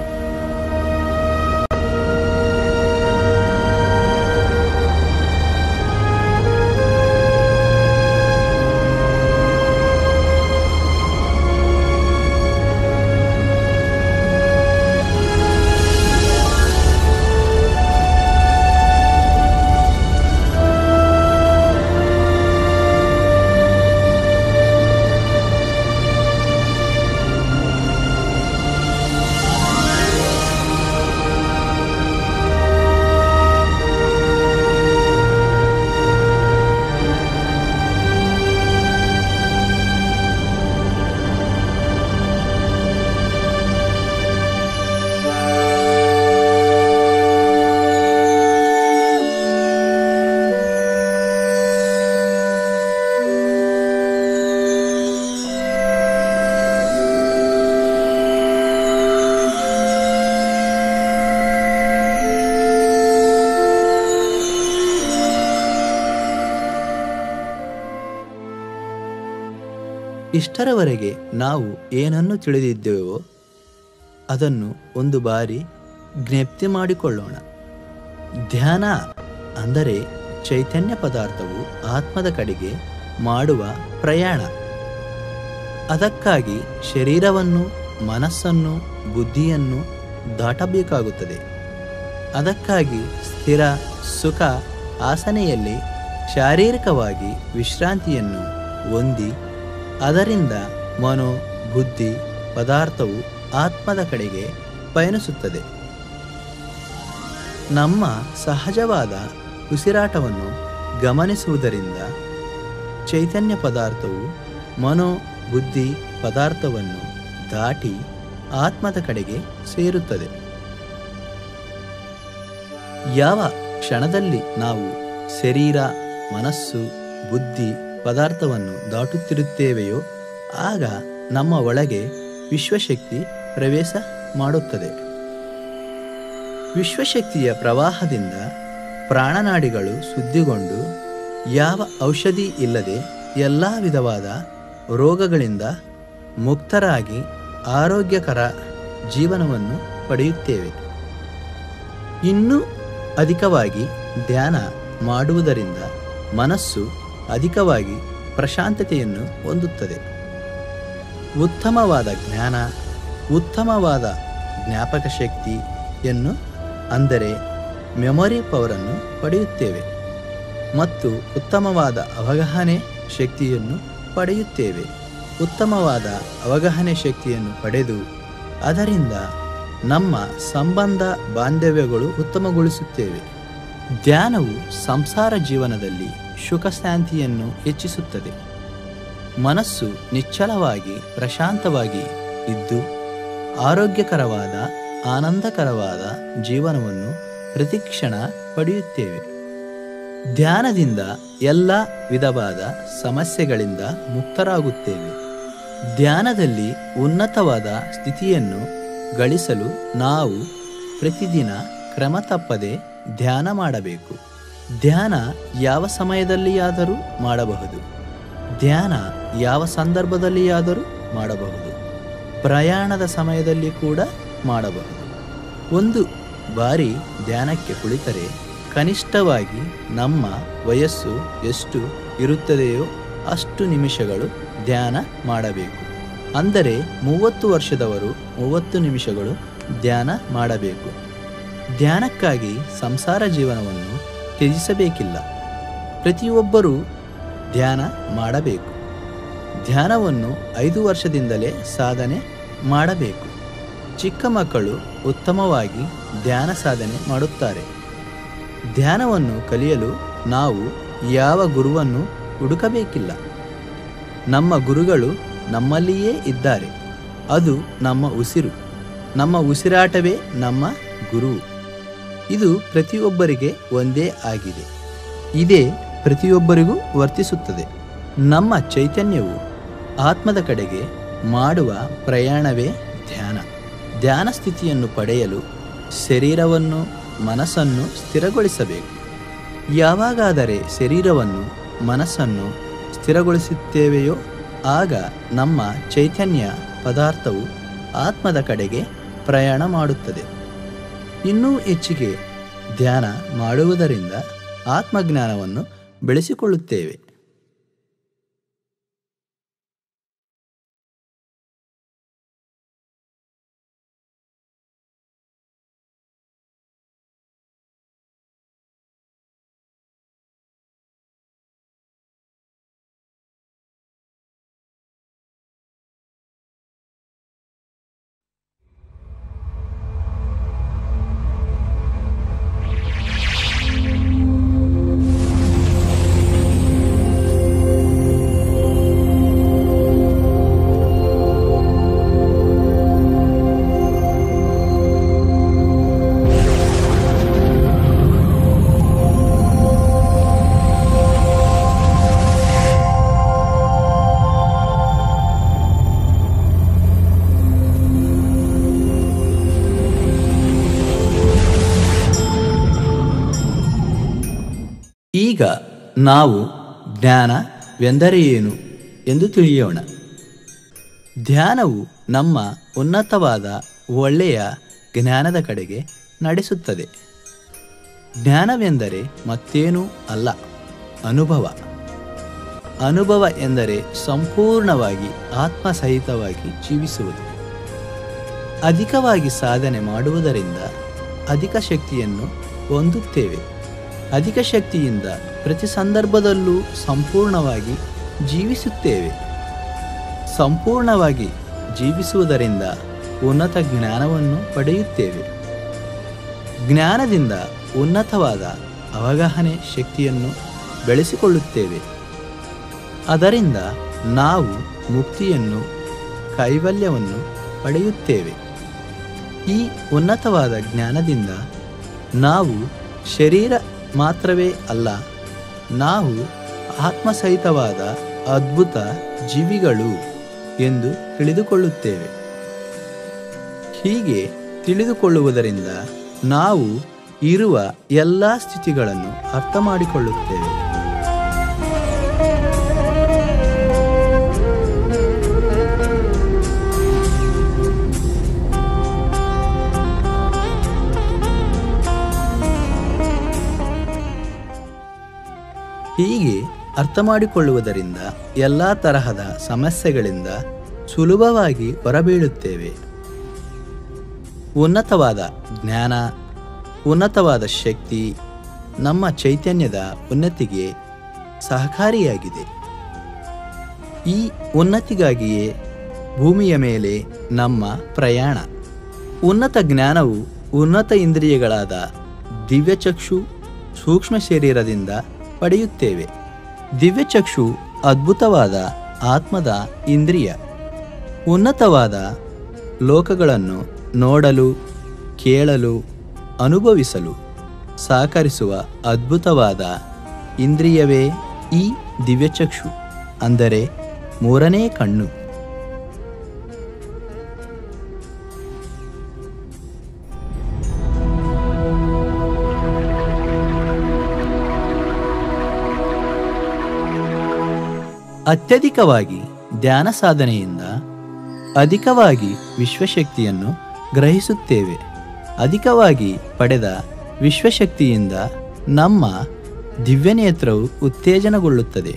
ಇಷ್ಟರವರೆಗೆ ನಾವು ಏನನ್ನು ತಿಳಿದಿದ್ದೇವೋ ಅದನ್ನು ಒಂದು ಬಾರಿ ಜ್ಞಪ್ತಿ ಮಾಡಿಕೊಳ್ಳೋಣ ಧ್ಯಾನ ಅಂದರೆ ಚೈತನ್ಯ ಪದಾರ್ಥವು ಆತ್ಮದ ಕಡೆಗೆ ಮಾಡುವ ಪ್ರಯಾಣ ಅದಕ್ಕಾಗಿ ಶರೀರವನ್ನು ಮನಸ್ಸನ್ನು ಬುದ್ಧಿಯನ್ನು ದಾಟಬೇಕಾಗುತ್ತದೆ ಅದಕ್ಕಾಗಿ ಸ್ಥಿರ ಸುಖ ಆಸನೆಯಲ್ಲಿ ಶಾರೀರಿಕವಾಗಿ ವಿಶ್ರಾಂತಿಯನ್ನು ಹೊಂದಿ ಅದರಿಂದ ಮನೋ ಬುದ್ಧಿ ಪದಾರ್ಥವು ಆತ್ಮದ ಕಡೆಗೆ ಪಯಣಿಸುತ್ತದೆ ನಮ್ಮ ಸಹಜವಾದ ಉಸಿರಾಟವನ್ನು ಗಮನಿಸುವುದರಿಂದ ಚೈತನ್ಯ ಪದಾರ್ಥವು ಮನೋ ಬುದ್ಧಿ ಪದಾರ್ಥವನ್ನು ದಾಟಿ ಆತ್ಮದ ಕಡೆಗೆ ಸೇರುತ್ತದೆ ಯಾವ ಕ್ಷಣದಲ್ಲಿ ನಾವು ಶರೀರ ಮನಸ್ಸು ಬುದ್ಧಿ ಪದಾರ್ಥವನ್ನು ದಾಟುತ್ತಿರುತ್ತೇವೆಯೋ ಆಗ ನಮ್ಮ ಒಳಗೆ ವಿಶ್ವಶಕ್ತಿ ಪ್ರವೇಶ ಮಾಡುತ್ತದೆ ವಿಶ್ವಶಕ್ತಿಯ ಪ್ರವಾಹದಿಂದ ಪ್ರಾಣನಾಡಿಗಳು ಶುದ್ಧಿಗೊಂಡು ಯಾವ ಔಷಧಿ ಇಲ್ಲದೆ ಎಲ್ಲ ವಿಧವಾದ ರೋಗಗಳಿಂದ ಮುಕ್ತರಾಗಿ ಆರೋಗ್ಯಕರ ಜೀವನವನ್ನು ಪಡೆಯುತ್ತೇವೆ ಇನ್ನೂ ಅಧಿಕವಾಗಿ ಧ್ಯಾನ ಮಾಡುವುದರಿಂದ ಮನಸ್ಸು ಅಧಿಕವಾಗಿ ಪ್ರಶಾಂತತೆಯನ್ನು ಹೊಂದುತ್ತದೆ ಉತ್ತಮವಾದ ಜ್ಞಾನ ಉತ್ತಮವಾದ ಜ್ಞಾಪಕ ಶಕ್ತಿಯನ್ನು ಅಂದರೆ ಮೆಮೊರಿ ಪವರನ್ನು ಪಡೆಯುತ್ತೇವೆ ಮತ್ತು ಉತ್ತಮವಾದ ಅವಗಾಹನೆ ಶಕ್ತಿಯನ್ನು ಪಡೆಯುತ್ತೇವೆ ಉತ್ತಮವಾದ ಅವಗಾಹನೆ ಶಕ್ತಿಯನ್ನು ಪಡೆದು ಅದರಿಂದ ನಮ್ಮ ಸಂಬಂಧ ಬಾಂಧವ್ಯಗಳು ಉತ್ತಮಗೊಳಿಸುತ್ತೇವೆ ಧ್ಯಾನವು ಸಂಸಾರ ಜೀವನದಲ್ಲಿ ಸುಖ ಶಾಂತಿಯನ್ನು ಹೆಚ್ಚಿಸುತ್ತದೆ ಮನಸ್ಸು ನಿಶ್ಚಲವಾಗಿ ಪ್ರಶಾಂತವಾಗಿ ಇದ್ದು ಆರೋಗ್ಯಕರವಾದ ಆನಂದಕರವಾದ ಜೀವನವನ್ನು ಪ್ರತಿಕ್ಷಣ ಪಡೆಯುತ್ತೇವೆ ಧ್ಯಾನದಿಂದ ಎಲ್ಲ ವಿಧವಾದ ಸಮಸ್ಯೆಗಳಿಂದ ಮುಕ್ತರಾಗುತ್ತೇವೆ ಧ್ಯಾನದಲ್ಲಿ ಉನ್ನತವಾದ ಸ್ಥಿತಿಯನ್ನು ಗಳಿಸಲು ನಾವು ಪ್ರತಿದಿನ ಕ್ರಮ ತಪ್ಪದೆ ಧ್ಯಾನ ಮಾಡಬೇಕು ಧ್ಯಾನ ಯಾವ ಸಮಯದಲ್ಲಿಯಾದರೂ ಮಾಡಬಹುದು ಧ್ಯಾನ ಯಾವ ಸಂದರ್ಭದಲ್ಲಿಯಾದರೂ ಮಾಡಬಹುದು ಪ್ರಯಾಣದ ಸಮಯದಲ್ಲಿ ಕೂಡ ಮಾಡಬಹುದು ಒಂದು ಬಾರಿ ಧ್ಯಾನಕ್ಕೆ ಕುಳಿತರೆ ಕನಿಷ್ಠವಾಗಿ ನಮ್ಮ ವಯಸ್ಸು ಎಷ್ಟು ಇರುತ್ತದೆಯೋ ಅಷ್ಟು ನಿಮಿಷಗಳು ಧ್ಯಾನ ಮಾಡಬೇಕು ಅಂದರೆ ಮೂವತ್ತು ವರ್ಷದವರು ಮೂವತ್ತು ನಿಮಿಷಗಳು ಧ್ಯಾನ ಮಾಡಬೇಕು ಧ್ಯಾನಕ್ಕಾಗಿ ಸಂಸಾರ ಜೀವನವನ್ನು ತ್ಯಜಿಸಬೇಕಿಲ್ಲ ಪ್ರತಿಯೊಬ್ಬರೂ ಧ್ಯಾನ ಮಾಡಬೇಕು ಧ್ಯಾನವನ್ನು ಐದು ವರ್ಷದಿಂದಲೇ ಸಾಧನೆ ಮಾಡಬೇಕು ಚಿಕ್ಕ ಮಕ್ಕಳು ಉತ್ತಮವಾಗಿ ಧ್ಯಾನ ಸಾಧನೆ ಮಾಡುತ್ತಾರೆ ಧ್ಯಾನವನ್ನು ಕಲಿಯಲು ನಾವು ಯಾವ ಗುರುವನ್ನು ಹುಡುಕಬೇಕಿಲ್ಲ ನಮ್ಮ ಗುರುಗಳು ನಮ್ಮಲ್ಲಿಯೇ ಇದ್ದಾರೆ ಅದು ನಮ್ಮ ಉಸಿರು ನಮ್ಮ ಉಸಿರಾಟವೇ ನಮ್ಮ ಗುರು ಇದು ಪ್ರತಿಯೊಬ್ಬರಿಗೆ ಒಂದೇ ಆಗಿದೆ ಇದೇ ಪ್ರತಿಯೊಬ್ಬರಿಗೂ ವರ್ತಿಸುತ್ತದೆ ನಮ್ಮ ಚೈತನ್ಯವು ಆತ್ಮದ ಕಡೆಗೆ ಮಾಡುವ ಪ್ರಯಾಣವೇ ಧ್ಯಾನ ಧ್ಯಾನ ಸ್ಥಿತಿಯನ್ನು ಪಡೆಯಲು ಶರೀರವನ್ನು ಮನಸ್ಸನ್ನು ಸ್ಥಿರಗೊಳಿಸಬೇಕು ಯಾವಾಗಾದರೆ ಶರೀರವನ್ನು ಮನಸ್ಸನ್ನು ಸ್ಥಿರಗೊಳಿಸುತ್ತೇವೆಯೋ ಆಗ ನಮ್ಮ ಚೈತನ್ಯ ಪದಾರ್ಥವು ಆತ್ಮದ ಕಡೆಗೆ ಪ್ರಯಾಣ ಮಾಡುತ್ತದೆ ಇನ್ನೂ ಹೆಚ್ಚಿಗೆ ಧ್ಯಾನ ಮಾಡುವುದರಿಂದ ಆತ್ಮಜ್ಞಾನವನ್ನು ಬೆಳೆಸಿಕೊಳ್ಳುತ್ತೇವೆ ಈಗ ನಾವು ಜ್ಞಾನವೆಂದರೆ ಏನು ಎಂದು ತಿಳಿಯೋಣ ಧ್ಯಾನವು ನಮ್ಮ ಉನ್ನತವಾದ ಒಳ್ಳೆಯ ಜ್ಞಾನದ ಕಡೆಗೆ ನಡೆಸುತ್ತದೆ ಜ್ಞಾನವೆಂದರೆ ಮತ್ತೇನೂ ಅಲ್ಲ ಅನುಭವ ಅನುಭವ ಎಂದರೆ ಸಂಪೂರ್ಣವಾಗಿ ಆತ್ಮಸಹಿತವಾಗಿ ಜೀವಿಸುವುದು ಅಧಿಕವಾಗಿ ಸಾಧನೆ ಮಾಡುವುದರಿಂದ ಅಧಿಕ ಶಕ್ತಿಯನ್ನು ಹೊಂದುತ್ತೇವೆ ಅಧಿಕ ಶಕ್ತಿಯಿಂದ ಪ್ರತಿ ಸಂದರ್ಭದಲ್ಲೂ ಸಂಪೂರ್ಣವಾಗಿ ಜೀವಿಸುತ್ತೇವೆ ಸಂಪೂರ್ಣವಾಗಿ ಜೀವಿಸುವುದರಿಂದ ಉನ್ನತ ಜ್ಞಾನವನ್ನು ಪಡೆಯುತ್ತೇವೆ ಜ್ಞಾನದಿಂದ ಉನ್ನತವಾದ ಅವಗಾಹನೆ ಶಕ್ತಿಯನ್ನು ಬೆಳೆಸಿಕೊಳ್ಳುತ್ತೇವೆ ಅದರಿಂದ ನಾವು ಮುಕ್ತಿಯನ್ನು ಕೈವಲ್ಯವನ್ನು ಪಡೆಯುತ್ತೇವೆ ಈ ಉನ್ನತವಾದ ಜ್ಞಾನದಿಂದ ನಾವು ಶರೀರ ಮಾತ್ರವೇ ಅಲ್ಲ ನಾವು ಆತ್ಮಸಹಿತವಾದ ಅದ್ಭುತ ಜೀವಿಗಳು ಎಂದು ತಿಳಿದುಕೊಳ್ಳುತ್ತೇವೆ ಹೀಗೆ ತಿಳಿದುಕೊಳ್ಳುವುದರಿಂದ ನಾವು ಇರುವ ಎಲ್ಲ ಸ್ಥಿತಿಗಳನ್ನು ಅರ್ಥ ಮಾಡಿಕೊಳ್ಳುತ್ತೇವೆ ಹೀಗೆ ಅರ್ಥ ಮಾಡಿಕೊಳ್ಳುವುದರಿಂದ ಎಲ್ಲ ತರಹದ ಸಮಸ್ಯೆಗಳಿಂದ ಸುಲಭವಾಗಿ ಹೊರಬೀಳುತ್ತೇವೆ ಉನ್ನತವಾದ ಜ್ಞಾನ ಉನ್ನತವಾದ ಶಕ್ತಿ ನಮ್ಮ ಚೈತನ್ಯದ ಉನ್ನತಿಗೆ ಸಹಕಾರಿಯಾಗಿದೆ ಈ ಉನ್ನತಿಗಾಗಿಯೇ ಭೂಮಿಯ ಮೇಲೆ ನಮ್ಮ ಪ್ರಯಾಣ ಉನ್ನತ ಜ್ಞಾನವು ಉನ್ನತ ಇಂದ್ರಿಯಗಳಾದ ದಿವ್ಯಚಕ್ಷು ಸೂಕ್ಷ್ಮ ಶರೀರದಿಂದ ಪಡೆಯುತ್ತೇವೆ ದಿವ್ಯಚಕ್ಷು ಅದ್ಭುತವಾದ ಆತ್ಮದ ಇಂದ್ರಿಯ ಉನ್ನತವಾದ ಲೋಕಗಳನ್ನು ನೋಡಲು ಕೇಳಲು ಅನುಭವಿಸಲು ಸಹಕರಿಸುವ ಅದ್ಭುತವಾದ ಇಂದ್ರಿಯವೇ ಈ ದಿವ್ಯಚಕ್ಷು ಅಂದರೆ ಮೂರನೇ ಕಣ್ಣು ಅತ್ಯಧಿಕವಾಗಿ ಧ್ಯಾನ ಸಾಧನೆಯಿಂದ ಅಧಿಕವಾಗಿ ವಿಶ್ವಶಕ್ತಿಯನ್ನು ಗ್ರಹಿಸುತ್ತೇವೆ ಅಧಿಕವಾಗಿ ಪಡೆದ ವಿಶ್ವಶಕ್ತಿಯಿಂದ ನಮ್ಮ ದಿವ್ಯನೇತ್ರವು ಉತ್ತೇಜನಗೊಳ್ಳುತ್ತದೆ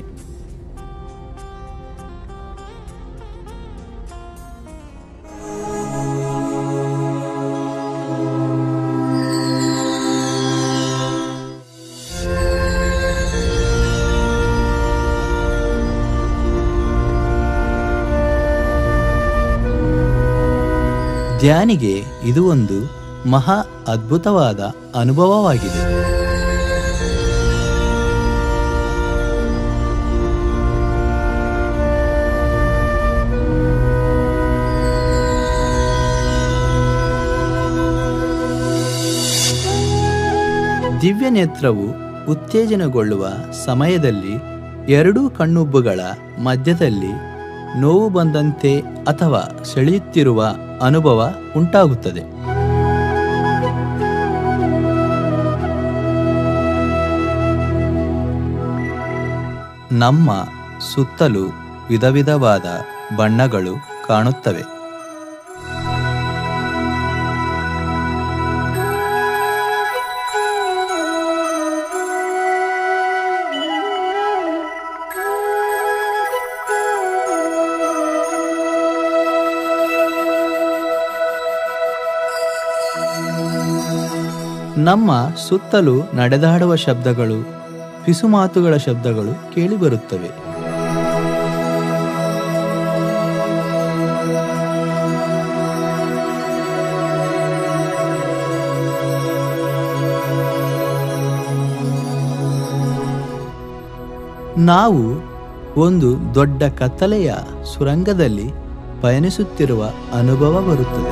ಧ್ಯಾನಿಗೆ ಇದು ಒಂದು ಮಹಾ ಅದ್ಭುತವಾದ ಅನುಭವವಾಗಿದೆ ದಿವ್ಯ ನೇತ್ರವು ಉತ್ತೇಜನಗೊಳ್ಳುವ ಸಮಯದಲ್ಲಿ ಎರಡೂ ಕಣ್ಣುಬ್ಬುಗಳ ಮಧ್ಯದಲ್ಲಿ ನೋವು ಬಂದಂತೆ ಅಥವಾ ಸೆಳೆಯುತ್ತಿರುವ ಅನುಭವ ಉಂಟಾಗುತ್ತದೆ ನಮ್ಮ ಸುತ್ತಲೂ ವಿಧ ವಿಧವಾದ ಬಣ್ಣಗಳು ಕಾಣುತ್ತವೆ ನಮ್ಮ ಸುತ್ತಲೂ ನಡೆದಾಡುವ ಶಬ್ದಗಳು ಪಿಸುಮಾತುಗಳ ಶಬ್ದಗಳು ಕೇಳಿಬರುತ್ತವೆ ನಾವು ಒಂದು ದೊಡ್ಡ ಕತ್ತಲೆಯ ಸುರಂಗದಲ್ಲಿ ಪಯಣಿಸುತ್ತಿರುವ ಅನುಭವ ಬರುತ್ತದೆ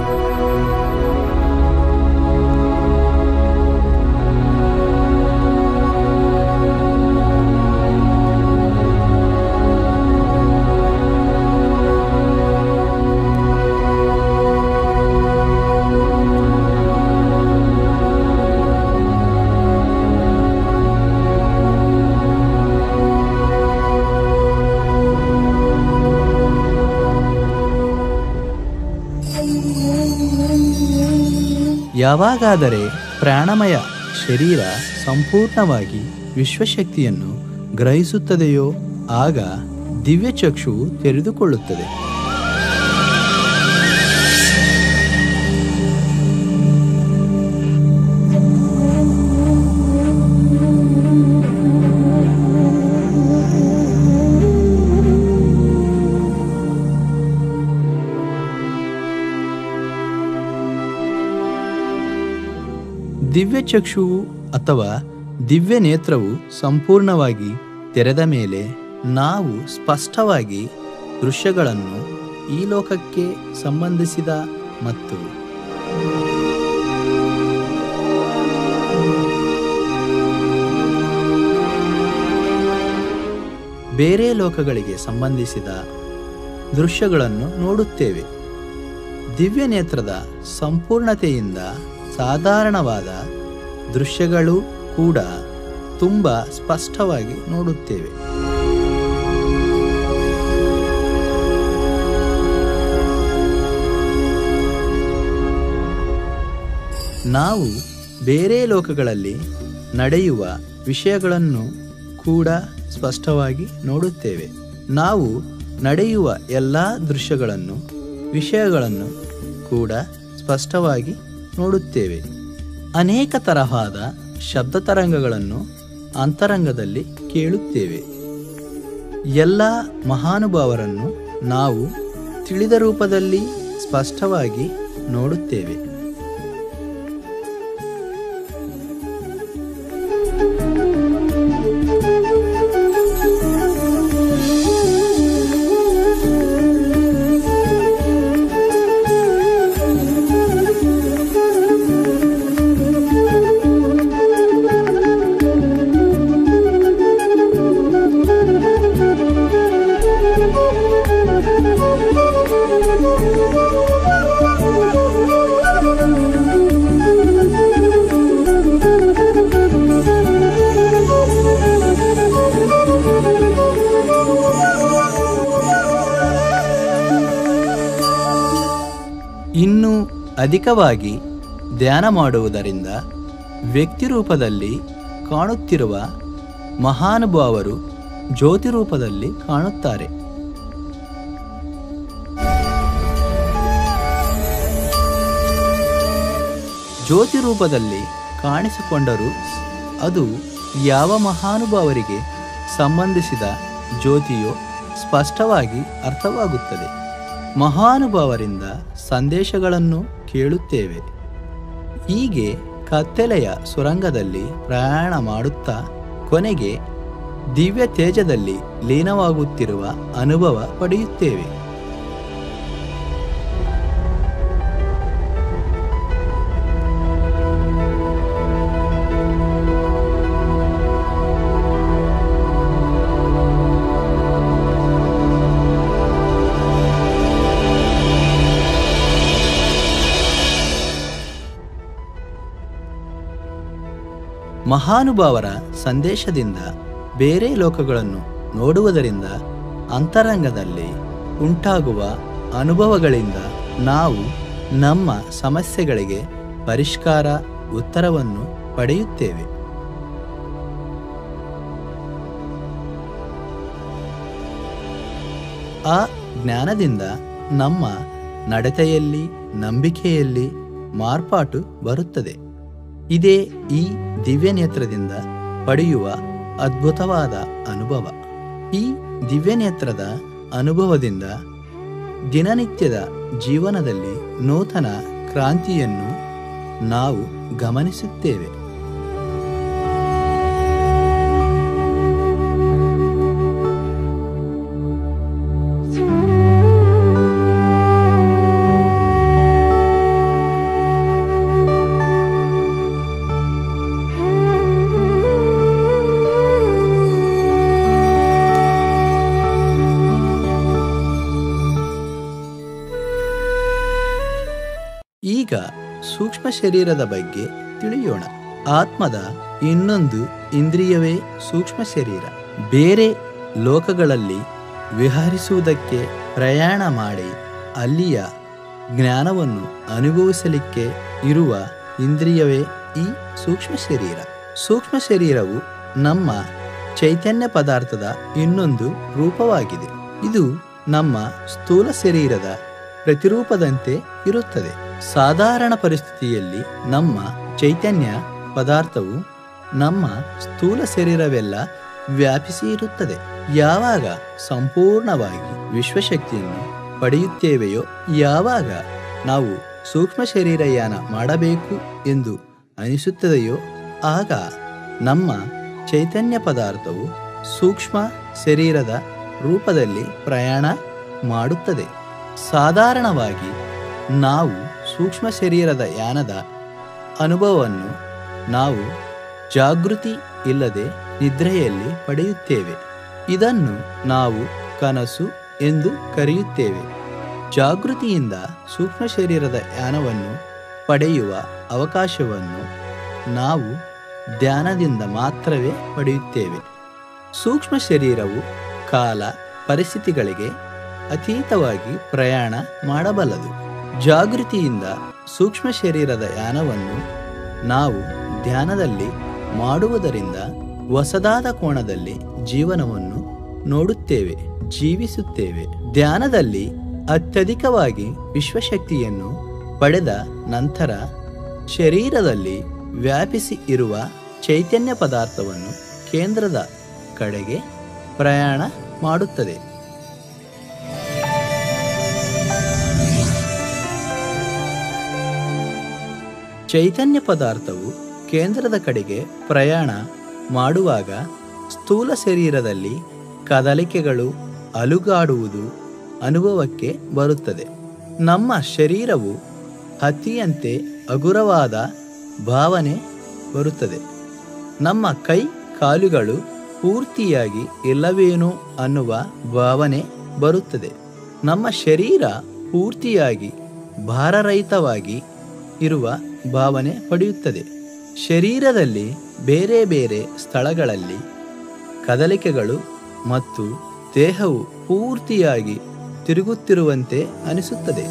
ಯಾವಾಗಾದರೆ ಪ್ರಾಣಮಯ ಶರೀರ ಸಂಪೂರ್ಣವಾಗಿ ವಿಶ್ವಶಕ್ತಿಯನ್ನು ಗ್ರಹಿಸುತ್ತದೆಯೋ ಆಗ ದಿವ್ಯಚಕ್ಷುವು ತೆರೆದುಕೊಳ್ಳುತ್ತದೆ ದಿವ್ಯಚಕ್ಷುವು ಅಥವಾ ದಿವ್ಯ ನೇತ್ರವು ಸಂಪೂರ್ಣವಾಗಿ ತೆರೆದ ಮೇಲೆ ನಾವು ಸ್ಪಷ್ಟವಾಗಿ ದೃಶ್ಯಗಳನ್ನು ಈ ಲೋಕಕ್ಕೆ ಸಂಬಂಧಿಸಿದ ಮತ್ತು ಬೇರೆ ಲೋಕಗಳಿಗೆ ಸಂಬಂಧಿಸಿದ ದೃಶ್ಯಗಳನ್ನು ನೋಡುತ್ತೇವೆ ದಿವ್ಯ ನೇತ್ರದ ಸಂಪೂರ್ಣತೆಯಿಂದ ಸಾಧಾರಣವಾದ ದೃಶ್ಯಗಳು ಕೂಡ ತುಂಬ ಸ್ಪಷ್ಟವಾಗಿ ನೋಡುತ್ತೇವೆ ನಾವು ಬೇರೆ ಲೋಕಗಳಲ್ಲಿ ನಡೆಯುವ ವಿಷಯಗಳನ್ನು ಕೂಡ ಸ್ಪಷ್ಟವಾಗಿ ನೋಡುತ್ತೇವೆ ನಾವು ನಡೆಯುವ ಎಲ್ಲ ದೃಶ್ಯಗಳನ್ನು ವಿಷಯಗಳನ್ನು ಕೂಡ ಸ್ಪಷ್ಟವಾಗಿ ನೋಡುತ್ತೇವೆ ಅನೇಕ ತರಹದ ಶಬ್ದ ತರಂಗಗಳನ್ನು ಅಂತರಂಗದಲ್ಲಿ ಕೇಳುತ್ತೇವೆ ಎಲ್ಲ ಮಹಾನುಭಾವರನ್ನು ನಾವು ತಿಳಿದ ರೂಪದಲ್ಲಿ ಸ್ಪಷ್ಟವಾಗಿ ನೋಡುತ್ತೇವೆ ಇನ್ನೂ ಅಧಿಕವಾಗಿ ಧ್ಯಾನ ಮಾಡುವುದರಿಂದ ವ್ಯಕ್ತಿ ರೂಪದಲ್ಲಿ ಕಾಣುತ್ತಿರುವ ಮಹಾನುಭಾವರು ಜ್ಯೋತಿ ರೂಪದಲ್ಲಿ ಕಾಣುತ್ತಾರೆ ಜ್ಯೋತಿ ರೂಪದಲ್ಲಿ ಕಾಣಿಸಿಕೊಂಡರೂ ಅದು ಯಾವ ಮಹಾನುಭಾವರಿಗೆ ಸಂಬಂಧಿಸಿದ ಜ್ಯೋತಿಯೋ ಸ್ಪಷ್ಟವಾಗಿ ಅರ್ಥವಾಗುತ್ತದೆ ಮಹಾನುಭಾವರಿಂದ ಸಂದೇಶಗಳನ್ನು ಕೇಳುತ್ತೇವೆ ಹೀಗೆ ಕತ್ತಲೆಯ ಸುರಂಗದಲ್ಲಿ ಪ್ರಯಾಣ ಮಾಡುತ್ತಾ ಕೊನೆಗೆ ದಿವ್ಯ ತೇಜದಲ್ಲಿ ಲೀನವಾಗುತ್ತಿರುವ ಅನುಭವ ಪಡೆಯುತ್ತೇವೆ ಮಹಾನುಭಾವರ ಸಂದೇಶದಿಂದ ಬೇರೆ ಲೋಕಗಳನ್ನು ನೋಡುವುದರಿಂದ ಅಂತರಂಗದಲ್ಲಿ ಉಂಟಾಗುವ ಅನುಭವಗಳಿಂದ ನಾವು ನಮ್ಮ ಸಮಸ್ಯೆಗಳಿಗೆ ಪರಿಷ್ಕಾರ ಉತ್ತರವನ್ನು ಪಡೆಯುತ್ತೇವೆ ಆ ಜ್ಞಾನದಿಂದ ನಮ್ಮ ನಡತೆಯಲ್ಲಿ ನಂಬಿಕೆಯಲ್ಲಿ ಮಾರ್ಪಾಟು ಬರುತ್ತದೆ ಇದೇ ಈ ದಿವ್ಯ ನೇತ್ರದಿಂದ ಪಡೆಯುವ ಅದ್ಭುತವಾದ ಅನುಭವ ಈ ದಿವ್ಯ ನೇತ್ರದ ಅನುಭವದಿಂದ ದಿನನಿತ್ಯದ ಜೀವನದಲ್ಲಿ ನೂತನ ಕ್ರಾಂತಿಯನ್ನು ನಾವು ಗಮನಿಸುತ್ತೇವೆ ಈಗ ಸೂಕ್ಷ್ಮ ಶರೀರದ ಬಗ್ಗೆ ತಿಳಿಯೋಣ ಆತ್ಮದ ಇನ್ನೊಂದು ಇಂದ್ರಿಯವೇ ಸೂಕ್ಷ್ಮ ಶರೀರ ಬೇರೆ ಲೋಕಗಳಲ್ಲಿ ವಿಹರಿಸುವುದಕ್ಕೆ ಪ್ರಯಾಣ ಮಾಡಿ ಅಲ್ಲಿಯ ಜ್ಞಾನವನ್ನು ಅನುಭವಿಸಲಿಕ್ಕೆ ಇರುವ ಇಂದ್ರಿಯವೇ ಈ ಸೂಕ್ಷ್ಮ ಶರೀರ ಸೂಕ್ಷ್ಮ ಶರೀರವು ನಮ್ಮ ಚೈತನ್ಯ ಪದಾರ್ಥದ ಇನ್ನೊಂದು ರೂಪವಾಗಿದೆ ಇದು ನಮ್ಮ ಸ್ಥೂಲ ಶರೀರದ ಪ್ರತಿರೂಪದಂತೆ ಇರುತ್ತದೆ ಸಾಧಾರಣ ಪರಿಸ್ಥಿತಿಯಲ್ಲಿ ನಮ್ಮ ಚೈತನ್ಯ ಪದಾರ್ಥವು ನಮ್ಮ ಸ್ಥೂಲ ಶರೀರವೆಲ್ಲ ವ್ಯಾಪಿಸಿ ಇರುತ್ತದೆ ಯಾವಾಗ ಸಂಪೂರ್ಣವಾಗಿ ವಿಶ್ವಶಕ್ತಿಯನ್ನು ಪಡೆಯುತ್ತೇವೆಯೋ ಯಾವಾಗ ನಾವು ಸೂಕ್ಷ್ಮ ಶರೀರಯಾನ ಮಾಡಬೇಕು ಎಂದು ಅನಿಸುತ್ತದೆಯೋ ಆಗ ನಮ್ಮ ಚೈತನ್ಯ ಪದಾರ್ಥವು ಸೂಕ್ಷ್ಮ ಶರೀರದ ರೂಪದಲ್ಲಿ ಪ್ರಯಾಣ ಮಾಡುತ್ತದೆ ಸಾಧಾರಣವಾಗಿ ನಾವು ಸೂಕ್ಷ್ಮ ಶರೀರದ ಯಾನದ ಅನುಭವವನ್ನು ನಾವು ಜಾಗೃತಿ ಇಲ್ಲದೆ ನಿದ್ರೆಯಲ್ಲಿ ಪಡೆಯುತ್ತೇವೆ ಇದನ್ನು ನಾವು ಕನಸು ಎಂದು ಕರೆಯುತ್ತೇವೆ ಜಾಗೃತಿಯಿಂದ ಸೂಕ್ಷ್ಮ ಶರೀರದ ಯಾನವನ್ನು ಪಡೆಯುವ ಅವಕಾಶವನ್ನು ನಾವು ಧ್ಯಾನದಿಂದ ಮಾತ್ರವೇ ಪಡೆಯುತ್ತೇವೆ ಸೂಕ್ಷ್ಮ ಶರೀರವು ಕಾಲ ಪರಿಸ್ಥಿತಿಗಳಿಗೆ ಅತೀತವಾಗಿ ಪ್ರಯಾಣ ಮಾಡಬಲ್ಲದು ಜಾಗೃತಿಯಿಂದ ಸೂಕ್ಷ್ಮ ಶರೀರದ ಯಾನವನ್ನು ನಾವು ಧ್ಯಾನದಲ್ಲಿ ಮಾಡುವುದರಿಂದ ಹೊಸದಾದ ಕೋಣದಲ್ಲಿ ಜೀವನವನ್ನು ನೋಡುತ್ತೇವೆ ಜೀವಿಸುತ್ತೇವೆ ಧ್ಯಾನದಲ್ಲಿ ಅತ್ಯಧಿಕವಾಗಿ ವಿಶ್ವಶಕ್ತಿಯನ್ನು ಪಡೆದ ನಂತರ ಶರೀರದಲ್ಲಿ ವ್ಯಾಪಿಸಿ ಇರುವ ಚೈತನ್ಯ ಪದಾರ್ಥವನ್ನು ಕೇಂದ್ರದ ಕಡೆಗೆ ಪ್ರಯಾಣ ಮಾಡುತ್ತದೆ ಚೈತನ್ಯ ಪದಾರ್ಥವು ಕೇಂದ್ರದ ಕಡೆಗೆ ಪ್ರಯಾಣ ಮಾಡುವಾಗ ಸ್ಥೂಲ ಶರೀರದಲ್ಲಿ ಕದಲಿಕೆಗಳು ಅಲುಗಾಡುವುದು ಅನುಭವಕ್ಕೆ ಬರುತ್ತದೆ ನಮ್ಮ ಶರೀರವು ಹತ್ತಿಯಂತೆ ಹಗುರವಾದ ಭಾವನೆ ಬರುತ್ತದೆ ನಮ್ಮ ಕೈ ಕಾಲುಗಳು ಪೂರ್ತಿಯಾಗಿ ಇಲ್ಲವೇನೋ ಅನ್ನುವ ಭಾವನೆ ಬರುತ್ತದೆ ನಮ್ಮ ಶರೀರ ಪೂರ್ತಿಯಾಗಿ ಭಾರರಹಿತವಾಗಿ ಇರುವ ಭಾವನೆ ಪಡೆಯುತ್ತದೆ ಶರೀರದಲ್ಲಿ ಬೇರೆ ಬೇರೆ ಸ್ಥಳಗಳಲ್ಲಿ ಕದಲಿಕೆಗಳು ಮತ್ತು ದೇಹವು ಪೂರ್ತಿಯಾಗಿ ತಿರುಗುತ್ತಿರುವಂತೆ ಅನಿಸುತ್ತದೆ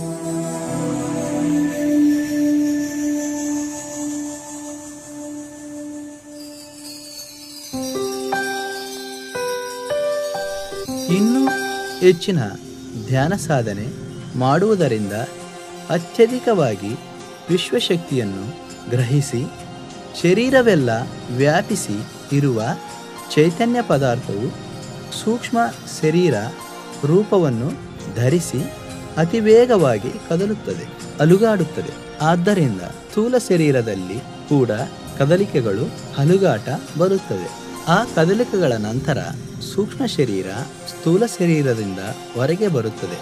ಇನ್ನೂ ಹೆಚ್ಚಿನ ಧ್ಯಾನ ಸಾಧನೆ ಮಾಡುವುದರಿಂದ ಅತ್ಯಧಿಕವಾಗಿ ವಿಶ್ವಶಕ್ತಿಯನ್ನು ಗ್ರಹಿಸಿ ಶರೀರವೆಲ್ಲ ವ್ಯಾಪಿಸಿ ಇರುವ ಚೈತನ್ಯ ಪದಾರ್ಥವು ಸೂಕ್ಷ್ಮ ಶರೀರ ರೂಪವನ್ನು ಧರಿಸಿ ಅತಿ ವೇಗವಾಗಿ ಕದಲುತ್ತದೆ ಅಲುಗಾಡುತ್ತದೆ ಆದ್ದರಿಂದ ಸ್ಥೂಲ ಶರೀರದಲ್ಲಿ ಕೂಡ ಕದಲಿಕೆಗಳು ಅಲುಗಾಟ ಬರುತ್ತದೆ ಆ ಕದಲಿಕೆಗಳ ನಂತರ ಸೂಕ್ಷ್ಮ ಶರೀರ ಸ್ಥೂಲ ಶರೀರದಿಂದ ಹೊರಗೆ ಬರುತ್ತದೆ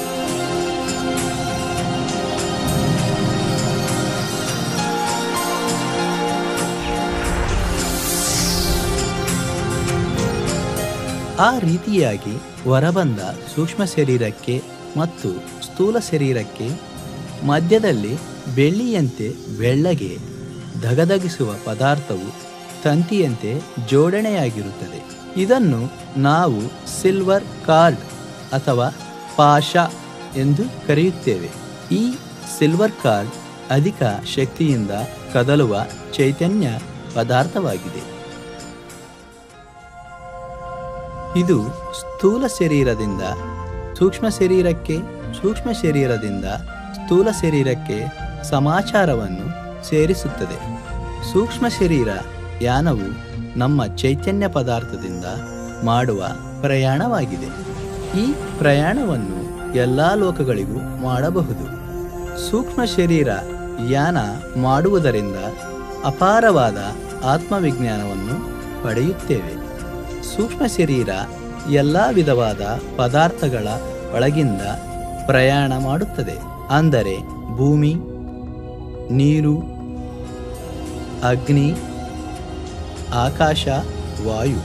ಆ ರೀತಿಯಾಗಿ ಹೊರಬಂದ ಸೂಕ್ಷ್ಮ ಶರೀರಕ್ಕೆ ಮತ್ತು ಸ್ಥೂಲ ಶರೀರಕ್ಕೆ ಮಧ್ಯದಲ್ಲಿ ಬೆಳ್ಳಿಯಂತೆ ಬೆಳ್ಳಗೆ ಧಗಧಗಿಸುವ ಪದಾರ್ಥವು ತಂತಿಯಂತೆ ಜೋಡಣೆಯಾಗಿರುತ್ತದೆ ಇದನ್ನು ನಾವು ಸಿಲ್ವರ್ ಕಾರ್ಡ್ ಅಥವಾ ಪಾಶ ಎಂದು ಕರೆಯುತ್ತೇವೆ ಈ ಸಿಲ್ವರ್ ಕಾರ್ಡ್ ಅಧಿಕ ಶಕ್ತಿಯಿಂದ ಕದಲುವ ಚೈತನ್ಯ ಪದಾರ್ಥವಾಗಿದೆ ಇದು ಸ್ಥೂಲ ಶರೀರದಿಂದ ಸೂಕ್ಷ್ಮ ಶರೀರಕ್ಕೆ ಸೂಕ್ಷ್ಮ ಶರೀರದಿಂದ ಸ್ಥೂಲ ಶರೀರಕ್ಕೆ ಸಮಾಚಾರವನ್ನು ಸೇರಿಸುತ್ತದೆ ಸೂಕ್ಷ್ಮ ಶರೀರ ಯಾನವು ನಮ್ಮ ಚೈತನ್ಯ ಪದಾರ್ಥದಿಂದ ಮಾಡುವ ಪ್ರಯಾಣವಾಗಿದೆ ಈ ಪ್ರಯಾಣವನ್ನು ಎಲ್ಲ ಲೋಕಗಳಿಗೂ ಮಾಡಬಹುದು ಸೂಕ್ಷ್ಮ ಶರೀರ ಯಾನ ಮಾಡುವುದರಿಂದ ಅಪಾರವಾದ ಆತ್ಮವಿಜ್ಞಾನವನ್ನು ಪಡೆಯುತ್ತೇವೆ ಸೂಕ್ಷ್ಮ ಶರೀರ ಎಲ್ಲ ವಿಧವಾದ ಪದಾರ್ಥಗಳ ಒಳಗಿಂದ ಪ್ರಯಾಣ ಮಾಡುತ್ತದೆ ಅಂದರೆ ಭೂಮಿ ನೀರು ಅಗ್ನಿ ಆಕಾಶ ವಾಯು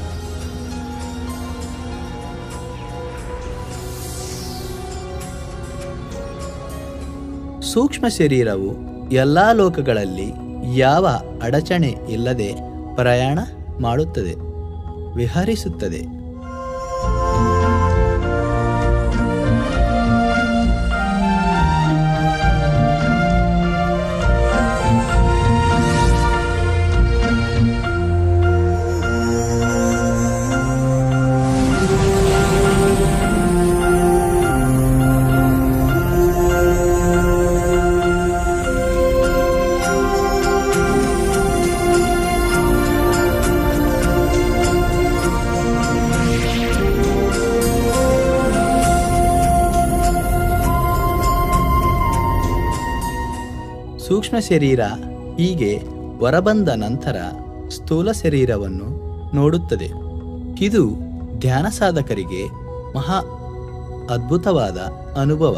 ಸೂಕ್ಷ್ಮ ಶರೀರವು ಎಲ್ಲ ಲೋಕಗಳಲ್ಲಿ ಯಾವ ಅಡಚಣೆ ಇಲ್ಲದೆ ಪ್ರಯಾಣ ಮಾಡುತ್ತದೆ ವಿಹರಿಸುತ್ತದೆ ಸೂಕ್ಷ್ಮ ಶರೀರ ಹೀಗೆ ಹೊರಬಂದ ನಂತರ ಸ್ಥೂಲ ಶರೀರವನ್ನು ನೋಡುತ್ತದೆ ಇದು ಧ್ಯಾನ ಸಾಧಕರಿಗೆ ಮಹಾ ಅದ್ಭುತವಾದ ಅನುಭವ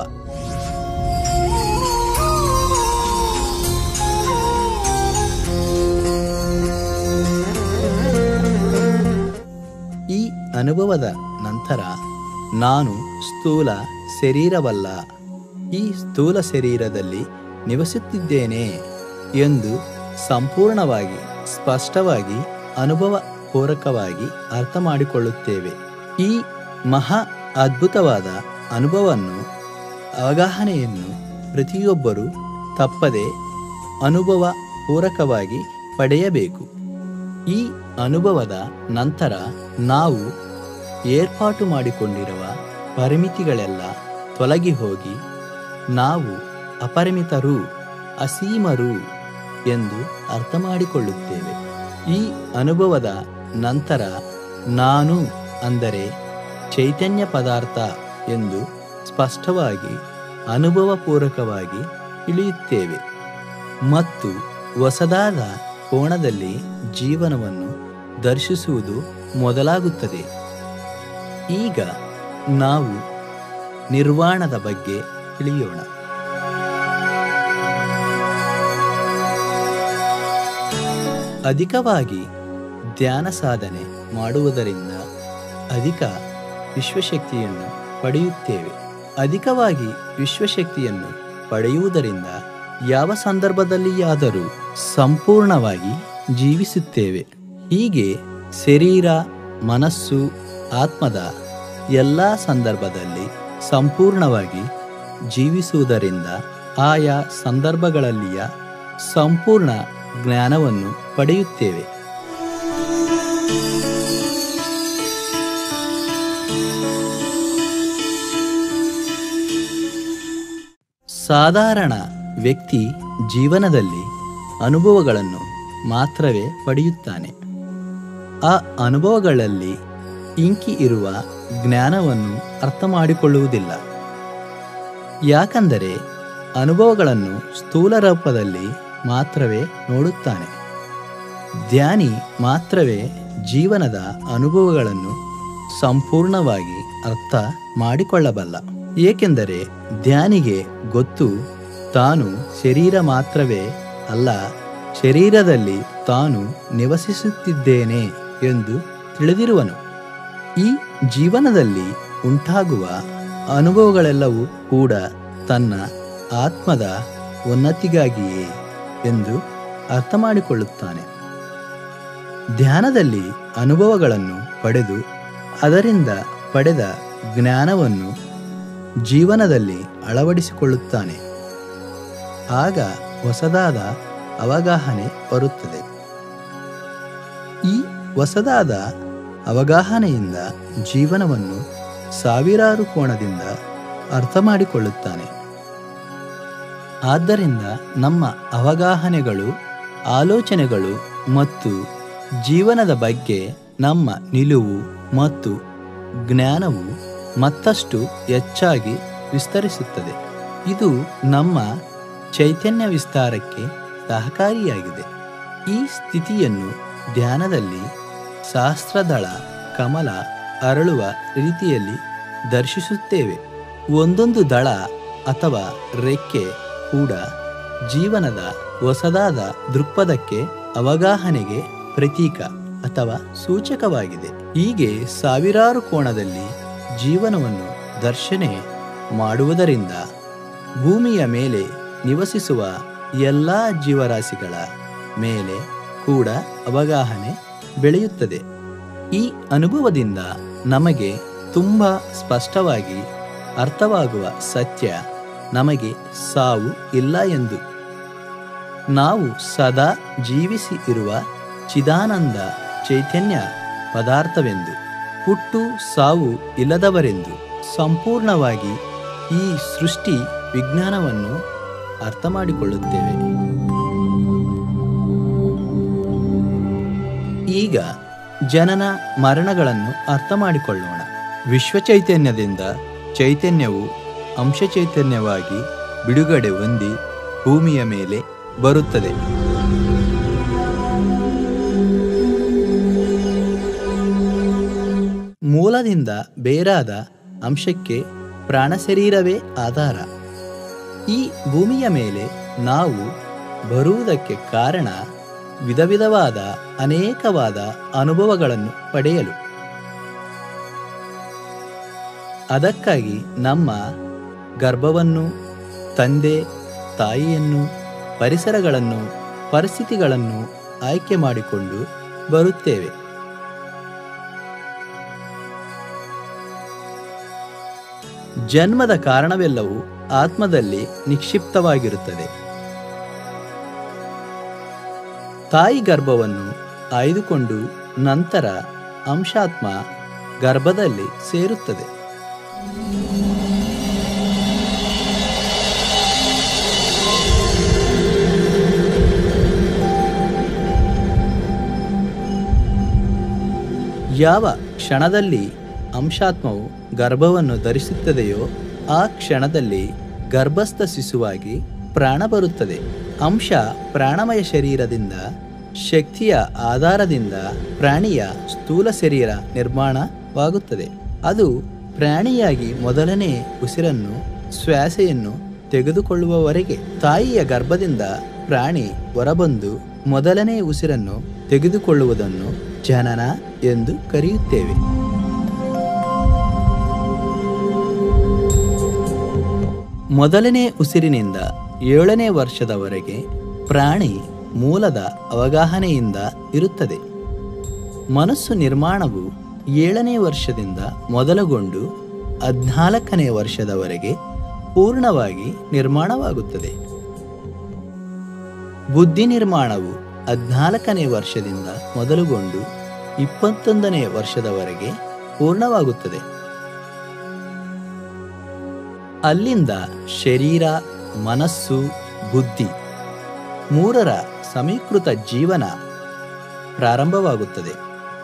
ಈ ಅನುಭವದ ನಂತರ ನಾನು ಸ್ಥೂಲ ಶರೀರವಲ್ಲ ಈ ಸ್ಥೂಲ ಶರೀರದಲ್ಲಿ ನಿವಸಿಸುತ್ತಿದ್ದೇನೆ ಎಂದು ಸಂಪೂರ್ಣವಾಗಿ ಸ್ಪಷ್ಟವಾಗಿ ಅನುಭವ ಪೂರಕವಾಗಿ ಅರ್ಥ ಮಾಡಿಕೊಳ್ಳುತ್ತೇವೆ ಈ ಮಹಾ ಅದ್ಭುತವಾದ ಅನುಭವವನ್ನು ಅವಗಾಹನೆಯನ್ನು ಪ್ರತಿಯೊಬ್ಬರೂ ತಪ್ಪದೆ ಅನುಭವ ಪೂರಕವಾಗಿ ಪಡೆಯಬೇಕು ಈ ಅನುಭವದ ನಂತರ ನಾವು ಏರ್ಪಾಟು ಮಾಡಿಕೊಂಡಿರುವ ಪರಿಮಿತಿಗಳೆಲ್ಲ ತೊಲಗಿ ಹೋಗಿ ನಾವು ಅಪರಿಮಿತರು ಅಸೀಮರು ಎಂದು ಅರ್ಥ ಮಾಡಿಕೊಳ್ಳುತ್ತೇವೆ ಈ ಅನುಭವದ ನಂತರ ನಾನು ಅಂದರೆ ಚೈತನ್ಯ ಪದಾರ್ಥ ಎಂದು ಸ್ಪಷ್ಟವಾಗಿ ಅನುಭವಪೂರ್ವಕವಾಗಿ ತಿಳಿಯುತ್ತೇವೆ ಮತ್ತು ಹೊಸದಾದ ಕೋಣದಲ್ಲಿ ಜೀವನವನ್ನು ದರ್ಶಿಸುವುದು ಮೊದಲಾಗುತ್ತದೆ ಈಗ ನಾವು ನಿರ್ವಾಣದ ಬಗ್ಗೆ ತಿಳಿಯೋಣ ಅಧಿಕವಾಗಿ ಧ್ಯಾನ ಸಾಧನೆ ಮಾಡುವುದರಿಂದ ಅಧಿಕ ವಿಶ್ವಶಕ್ತಿಯನ್ನು ಪಡೆಯುತ್ತೇವೆ ಅಧಿಕವಾಗಿ ವಿಶ್ವಶಕ್ತಿಯನ್ನು ಪಡೆಯುವುದರಿಂದ ಯಾವ ಸಂದರ್ಭದಲ್ಲಿಯಾದರೂ ಸಂಪೂರ್ಣವಾಗಿ ಜೀವಿಸುತ್ತೇವೆ ಹೀಗೆ ಶರೀರ ಮನಸ್ಸು ಆತ್ಮದ ಎಲ್ಲ ಸಂದರ್ಭದಲ್ಲಿ ಸಂಪೂರ್ಣವಾಗಿ ಜೀವಿಸುವುದರಿಂದ ಆಯಾ ಸಂದರ್ಭಗಳಲ್ಲಿಯ ಸಂಪೂರ್ಣ ಜ್ಞಾನವನ್ನು ಪಡೆಯುತ್ತೇವೆ ಸಾಧಾರಣ ವ್ಯಕ್ತಿ ಜೀವನದಲ್ಲಿ ಅನುಭವಗಳನ್ನು ಮಾತ್ರವೇ ಪಡೆಯುತ್ತಾನೆ ಆ ಅನುಭವಗಳಲ್ಲಿ ಇಂಕಿ ಇರುವ ಜ್ಞಾನವನ್ನು ಅರ್ಥ ಮಾಡಿಕೊಳ್ಳುವುದಿಲ್ಲ ಯಾಕಂದರೆ ಅನುಭವಗಳನ್ನು ಸ್ಥೂಲ ರೂಪದಲ್ಲಿ ಮಾತ್ರವೇ ನೋಡುತ್ತಾನೆ ಧ್ಯಾನಿ ಮಾತ್ರವೇ ಜೀವನದ ಅನುಭವಗಳನ್ನು ಸಂಪೂರ್ಣವಾಗಿ ಅರ್ಥ ಮಾಡಿಕೊಳ್ಳಬಲ್ಲ ಏಕೆಂದರೆ ಧ್ಯಾನಿಗೆ ಗೊತ್ತು ತಾನು ಶರೀರ ಮಾತ್ರವೇ ಅಲ್ಲ ಶರೀರದಲ್ಲಿ ತಾನು ನಿವಸಿಸುತ್ತಿದ್ದೇನೆ ಎಂದು ತಿಳಿದಿರುವನು ಈ ಜೀವನದಲ್ಲಿ ಉಂಟಾಗುವ ಅನುಭವಗಳೆಲ್ಲವೂ ಕೂಡ ತನ್ನ ಆತ್ಮದ ಉನ್ನತಿಗಾಗಿಯೇ ಎಂದು ಅರ್ಥ ಮಾಡಿಕೊಳ್ಳುತ್ತಾನೆ ಧ್ಯಾನದಲ್ಲಿ ಅನುಭವಗಳನ್ನು ಪಡೆದು ಅದರಿಂದ ಪಡೆದ ಜ್ಞಾನವನ್ನು ಜೀವನದಲ್ಲಿ ಅಳವಡಿಸಿಕೊಳ್ಳುತ್ತಾನೆ ಆಗ ಹೊಸದಾದ ಅವಗಾಹನೆ ಬರುತ್ತದೆ ಈ ಹೊಸದಾದ ಅವಗಾಹನೆಯಿಂದ ಜೀವನವನ್ನು ಸಾವಿರಾರು ಕೋಣದಿಂದ ಅರ್ಥ ಮಾಡಿಕೊಳ್ಳುತ್ತಾನೆ ಆದ್ದರಿಂದ ನಮ್ಮ ಅವಗಾಹನೆಗಳು ಆಲೋಚನೆಗಳು ಮತ್ತು ಜೀವನದ ಬಗ್ಗೆ ನಮ್ಮ ನಿಲುವು ಮತ್ತು ಜ್ಞಾನವು ಮತ್ತಷ್ಟು ಹೆಚ್ಚಾಗಿ ವಿಸ್ತರಿಸುತ್ತದೆ ಇದು ನಮ್ಮ ಚೈತನ್ಯ ವಿಸ್ತಾರಕ್ಕೆ ಸಹಕಾರಿಯಾಗಿದೆ ಈ ಸ್ಥಿತಿಯನ್ನು ಧ್ಯಾನದಲ್ಲಿ ಸಹಸ್ರದಳ ಕಮಲ ಅರಳುವ ರೀತಿಯಲ್ಲಿ ದರ್ಶಿಸುತ್ತೇವೆ ಒಂದೊಂದು ದಳ ಅಥವಾ ರೆಕ್ಕೆ ಕೂಡ ಜೀವನದ ಹೊಸದಾದ ದೃಕ್ಪಥಕ್ಕೆ ಅವಗಾಹನೆಗೆ ಪ್ರತೀಕ ಅಥವಾ ಸೂಚಕವಾಗಿದೆ ಹೀಗೆ ಸಾವಿರಾರು ಕೋಣದಲ್ಲಿ ಜೀವನವನ್ನು ದರ್ಶನೆ ಮಾಡುವುದರಿಂದ ಭೂಮಿಯ ಮೇಲೆ ನಿವಸಿಸುವ ಎಲ್ಲ ಜೀವರಾಶಿಗಳ ಮೇಲೆ ಕೂಡ ಅವಗಾಹನೆ ಬೆಳೆಯುತ್ತದೆ ಈ ಅನುಭವದಿಂದ ನಮಗೆ ತುಂಬ ಸ್ಪಷ್ಟವಾಗಿ ಅರ್ಥವಾಗುವ ಸತ್ಯ ನಮಗೆ ಸಾವು ಇಲ್ಲ ಎಂದು ನಾವು ಸದಾ ಜೀವಿಸಿ ಇರುವ ಚಿದಾನಂದ ಚೈತನ್ಯ ಪದಾರ್ಥವೆಂದು ಹುಟ್ಟು ಸಾವು ಇಲ್ಲದವರೆಂದು ಸಂಪೂರ್ಣವಾಗಿ ಈ ಸೃಷ್ಟಿ ವಿಜ್ಞಾನವನ್ನು ಅರ್ಥ ಮಾಡಿಕೊಳ್ಳುತ್ತೇವೆ ಈಗ ಜನನ ಮರಣಗಳನ್ನು ಅರ್ಥ ಮಾಡಿಕೊಳ್ಳೋಣ ವಿಶ್ವ ಚೈತನ್ಯದಿಂದ ಚೈತನ್ಯವು ಅಂಶ ಚೈತನ್ಯವಾಗಿ ಬಿಡುಗಡೆ ಹೊಂದಿ ಭೂಮಿಯ ಮೇಲೆ ಬರುತ್ತದೆ ಮೂಲದಿಂದ ಬೇರಾದ ಅಂಶಕ್ಕೆ ಪ್ರಾಣ ಶರೀರವೇ ಆಧಾರ ಈ ಭೂಮಿಯ ಮೇಲೆ ನಾವು ಬರುವುದಕ್ಕೆ ಕಾರಣ ವಿಧ ವಿಧವಾದ ಅನೇಕವಾದ ಅನುಭವಗಳನ್ನು ಪಡೆಯಲು ಅದಕ್ಕಾಗಿ ನಮ್ಮ ಗರ್ಭವನ್ನು ತಂದೆ ತಾಯಿಯನ್ನು ಪರಿಸರಗಳನ್ನು ಪರಿಸ್ಥಿತಿಗಳನ್ನು ಆಯ್ಕೆ ಮಾಡಿಕೊಂಡು ಬರುತ್ತೇವೆ ಜನ್ಮದ ಕಾರಣವೆಲ್ಲವೂ ಆತ್ಮದಲ್ಲಿ ನಿಕ್ಷಿಪ್ತವಾಗಿರುತ್ತದೆ ತಾಯಿ ಗರ್ಭವನ್ನು ಆಯ್ದುಕೊಂಡು ನಂತರ ಅಂಶಾತ್ಮ ಗರ್ಭದಲ್ಲಿ ಸೇರುತ್ತದೆ ಯಾವ ಕ್ಷಣದಲ್ಲಿ ಅಂಶಾತ್ಮವು ಗರ್ಭವನ್ನು ಧರಿಸುತ್ತದೆಯೋ ಆ ಕ್ಷಣದಲ್ಲಿ ಗರ್ಭಸ್ಥ ಶಿಶುವಾಗಿ ಪ್ರಾಣ ಬರುತ್ತದೆ ಅಂಶ ಪ್ರಾಣಮಯ ಶರೀರದಿಂದ ಶಕ್ತಿಯ ಆಧಾರದಿಂದ ಪ್ರಾಣಿಯ ಸ್ಥೂಲ ಶರೀರ ನಿರ್ಮಾಣವಾಗುತ್ತದೆ ಅದು ಪ್ರಾಣಿಯಾಗಿ ಮೊದಲನೇ ಉಸಿರನ್ನು ಶ್ವಾಸೆಯನ್ನು ತೆಗೆದುಕೊಳ್ಳುವವರೆಗೆ ತಾಯಿಯ ಗರ್ಭದಿಂದ ಪ್ರಾಣಿ ಹೊರಬಂದು ಮೊದಲನೇ ಉಸಿರನ್ನು ತೆಗೆದುಕೊಳ್ಳುವುದನ್ನು ಜನನ ಎಂದು ಕರೆಯುತ್ತೇವೆ ಮೊದಲನೇ ಉಸಿರಿನಿಂದ ಏಳನೇ ವರ್ಷದವರೆಗೆ ಪ್ರಾಣಿ ಮೂಲದ ಅವಗಾಹನೆಯಿಂದ ಇರುತ್ತದೆ ಮನಸ್ಸು ನಿರ್ಮಾಣವು ಏಳನೇ ವರ್ಷದಿಂದ ಮೊದಲುಗೊಂಡು ಹದಿನಾಲ್ಕನೇ ವರ್ಷದವರೆಗೆ ಪೂರ್ಣವಾಗಿ ನಿರ್ಮಾಣವಾಗುತ್ತದೆ ಬುದ್ಧಿ ನಿರ್ಮಾಣವು ಹದಿನಾಲ್ಕನೇ ವರ್ಷದಿಂದ ಮೊದಲುಗೊಂಡು ಇಪ್ಪತ್ತೊಂದನೇ ವರ್ಷದವರೆಗೆ ಪೂರ್ಣವಾಗುತ್ತದೆ ಅಲ್ಲಿಂದ ಶರೀರ ಮನಸ್ಸು ಬುದ್ಧಿ ಮೂರರ ಸಮೀಕೃತ ಜೀವನ ಪ್ರಾರಂಭವಾಗುತ್ತದೆ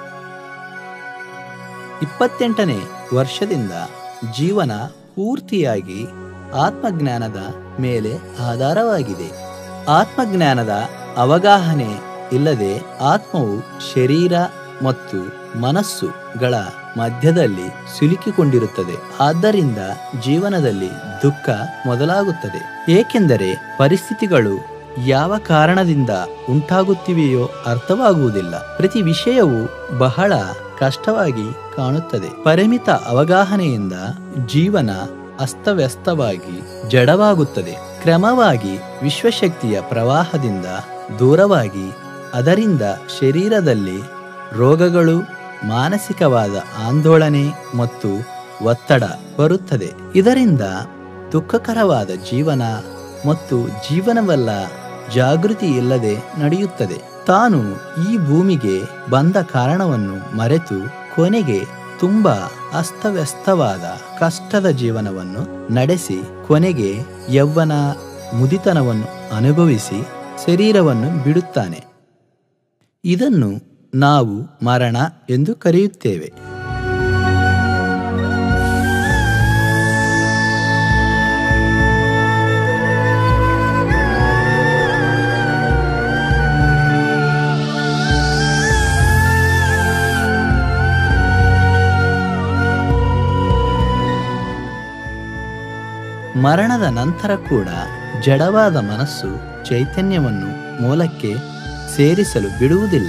ಇಪ್ಪತ್ತೆಂಟನೇ ವರ್ಷದಿಂದ ಜೀವನ ಪೂರ್ತಿಯಾಗಿ ಆತ್ಮಜ್ಞಾನದ ಮೇಲೆ ಆಧಾರವಾಗಿದೆ ಆತ್ಮಜ್ಞಾನದ ಅವಗಾಹನೆ ಇಲ್ಲದೆ ಆತ್ಮವು ಶರೀರ ಮತ್ತು ಮನಸ್ಸುಗಳ ಮಧ್ಯದಲ್ಲಿ ಸಿಲುಕಿಕೊಂಡಿರುತ್ತದೆ ಆದ್ದರಿಂದ ಜೀವನದಲ್ಲಿ ದುಃಖ ಮೊದಲಾಗುತ್ತದೆ ಏಕೆಂದರೆ ಪರಿಸ್ಥಿತಿಗಳು ಯಾವ ಕಾರಣದಿಂದ ಉಂಟಾಗುತ್ತಿವೆಯೋ ಅರ್ಥವಾಗುವುದಿಲ್ಲ ಪ್ರತಿ ವಿಷಯವು ಬಹಳ ಕಷ್ಟವಾಗಿ ಕಾಣುತ್ತದೆ ಪರಿಮಿತ ಅವಗಾಹನೆಯಿಂದ ಜೀವನ ಅಸ್ತವ್ಯಸ್ತವಾಗಿ ಜಡವಾಗುತ್ತದೆ ಕ್ರಮವಾಗಿ ವಿಶ್ವಶಕ್ತಿಯ ಪ್ರವಾಹದಿಂದ ದೂರವಾಗಿ ಅದರಿಂದ ಶರೀರದಲ್ಲಿ ರೋಗಗಳು ಮಾನಸಿಕವಾದ ಆಂದೋಳನೆ ಮತ್ತು ಒತ್ತಡ ಬರುತ್ತದೆ ಇದರಿಂದ ದುಃಖಕರವಾದ ಜೀವನ ಮತ್ತು ಜೀವನವೆಲ್ಲ ಜಾಗೃತಿ ಇಲ್ಲದೆ ನಡೆಯುತ್ತದೆ ತಾನು ಈ ಭೂಮಿಗೆ ಬಂದ ಕಾರಣವನ್ನು ಮರೆತು ಕೊನೆಗೆ ತುಂಬ ಅಸ್ತವ್ಯಸ್ತವಾದ ಕಷ್ಟದ ಜೀವನವನ್ನು ನಡೆಸಿ ಕೊನೆಗೆ ಯೌವನ ಮುದಿತನವನ್ನು ಅನುಭವಿಸಿ ಶರೀರವನ್ನು ಬಿಡುತ್ತಾನೆ ಇದನ್ನು ನಾವು ಮರಣ ಎಂದು ಕರೆಯುತ್ತೇವೆ ಮರಣದ ನಂತರ ಕೂಡ ಜಡವಾದ ಮನಸ್ಸು ಚೈತನ್ಯವನ್ನು ಮೂಲಕ್ಕೆ ಸೇರಿಸಲು ಬಿಡುವುದಿಲ್ಲ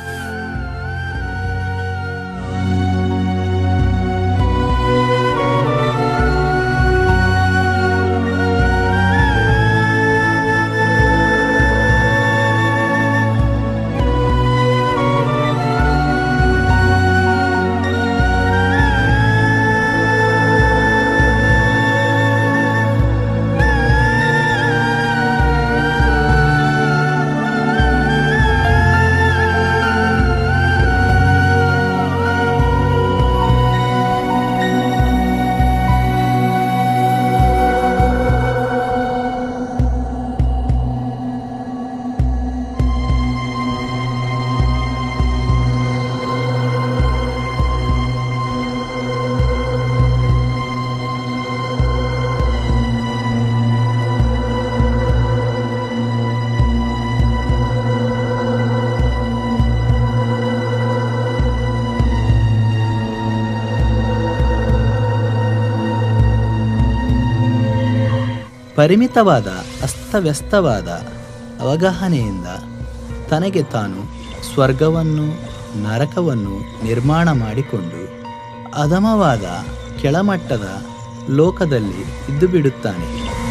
ಪರಿಮಿತವಾದ ಅಸ್ತವ್ಯಸ್ತವಾದ ಅವಗಾಹನೆಯಿಂದ ತನಗೆ ತಾನು ಸ್ವರ್ಗವನ್ನು ನರಕವನ್ನು ನಿರ್ಮಾಣ ಮಾಡಿಕೊಂಡು ಅಧಮವಾದ ಕೆಳಮಟ್ಟದ ಲೋಕದಲ್ಲಿ ಇದ್ದು ಬಿಡುತ್ತಾನೆ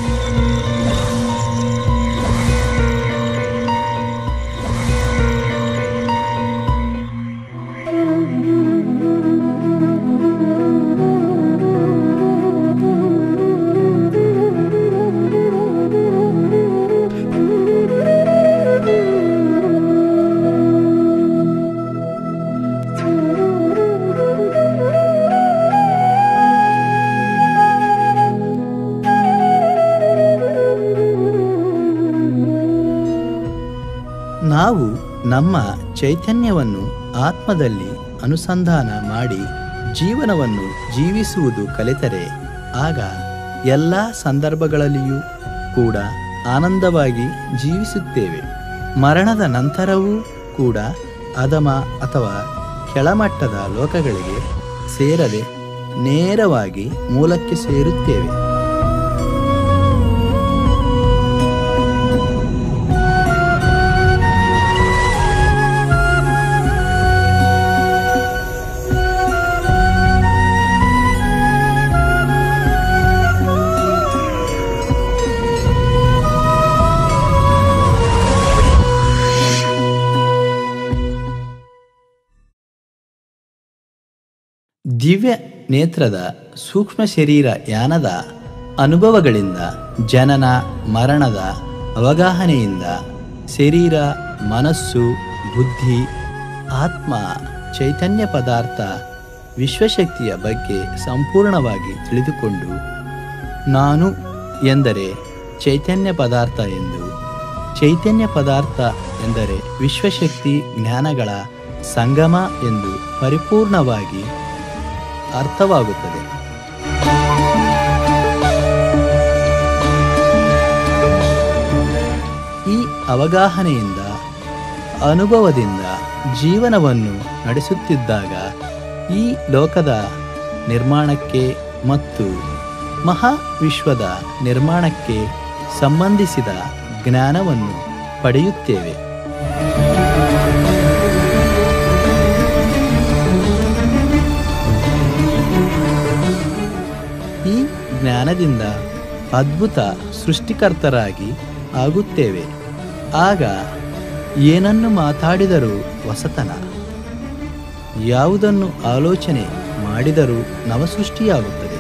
ನಾವು ನಮ್ಮ ಚೈತನ್ಯವನ್ನು ಆತ್ಮದಲ್ಲಿ ಅನುಸಂಧಾನ ಮಾಡಿ ಜೀವನವನ್ನು ಜೀವಿಸುವುದು ಕಲಿತರೆ ಆಗ ಎಲ್ಲ ಸಂದರ್ಭಗಳಲ್ಲಿಯೂ ಕೂಡ ಆನಂದವಾಗಿ ಜೀವಿಸುತ್ತೇವೆ ಮರಣದ ನಂತರವೂ ಕೂಡ ಅಧಮ ಅಥವಾ ಕೆಳಮಟ್ಟದ ಲೋಕಗಳಿಗೆ ಸೇರದೆ ನೇರವಾಗಿ ಮೂಲಕ್ಕೆ ಸೇರುತ್ತೇವೆ ದಿವ್ಯ ನೇತ್ರದ ಸೂಕ್ಷ್ಮ ಶರೀರ ಯಾನದ ಅನುಭವಗಳಿಂದ ಜನನ ಮರಣದ ಅವಗಾಹನೆಯಿಂದ ಶರೀರ ಮನಸ್ಸು ಬುದ್ಧಿ ಆತ್ಮ ಚೈತನ್ಯ ಪದಾರ್ಥ ವಿಶ್ವಶಕ್ತಿಯ ಬಗ್ಗೆ ಸಂಪೂರ್ಣವಾಗಿ ತಿಳಿದುಕೊಂಡು ನಾನು ಎಂದರೆ ಚೈತನ್ಯ ಪದಾರ್ಥ ಎಂದು ಚೈತನ್ಯ ಪದಾರ್ಥ ಎಂದರೆ ವಿಶ್ವಶಕ್ತಿ ಜ್ಞಾನಗಳ ಸಂಗಮ ಎಂದು ಪರಿಪೂರ್ಣವಾಗಿ ಅರ್ಥವಾಗುತ್ತದೆ ಈ ಅವಗಾಹನೆಯಿಂದ ಅನುಭವದಿಂದ ಜೀವನವನ್ನು ನಡೆಸುತ್ತಿದ್ದಾಗ ಈ ಲೋಕದ ನಿರ್ಮಾಣಕ್ಕೆ ಮತ್ತು ಮಹಾವಿಶ್ವದ ನಿರ್ಮಾಣಕ್ಕೆ ಸಂಬಂಧಿಸಿದ ಜ್ಞಾನವನ್ನು ಪಡೆಯುತ್ತೇವೆ ಈ ಜ್ಞಾನದಿಂದ ಅದ್ಭುತ ಸೃಷ್ಟಿಕರ್ತರಾಗಿ ಆಗುತ್ತೇವೆ ಆಗ ಏನನ್ನು ಮಾತಾಡಿದರೂ ಹೊಸತನ ಯಾವುದನ್ನು ಆಲೋಚನೆ ಮಾಡಿದರೂ ನವಸೃಷ್ಟಿಯಾಗುತ್ತದೆ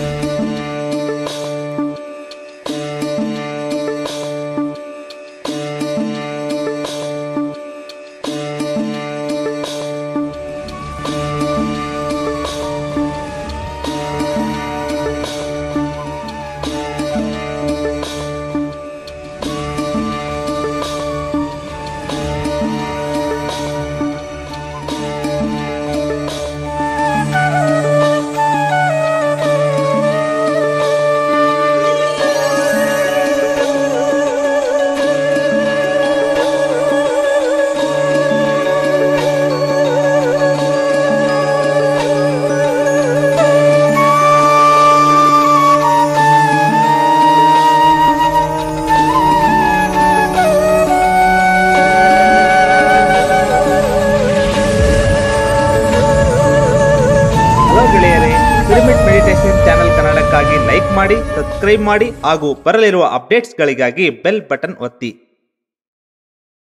ಹಲೋ ಗೆಳೆಯರೇ ಪಿರಮಿಡ್ ಮೆಡಿಟೇಷನ್ ಚಾನೆಲ್ ಕನ್ನಡಕ್ಕಾಗಿ ಲೈಕ್ ಮಾಡಿ ಸಬ್ಸ್ಕ್ರೈಬ್ ಮಾಡಿ ಹಾಗೂ ಬರಲಿರುವ ಅಪ್ಡೇಟ್ಸ್ಗಳಿಗಾಗಿ ಬೆಲ್ ಬಟನ್ ಒತ್ತಿ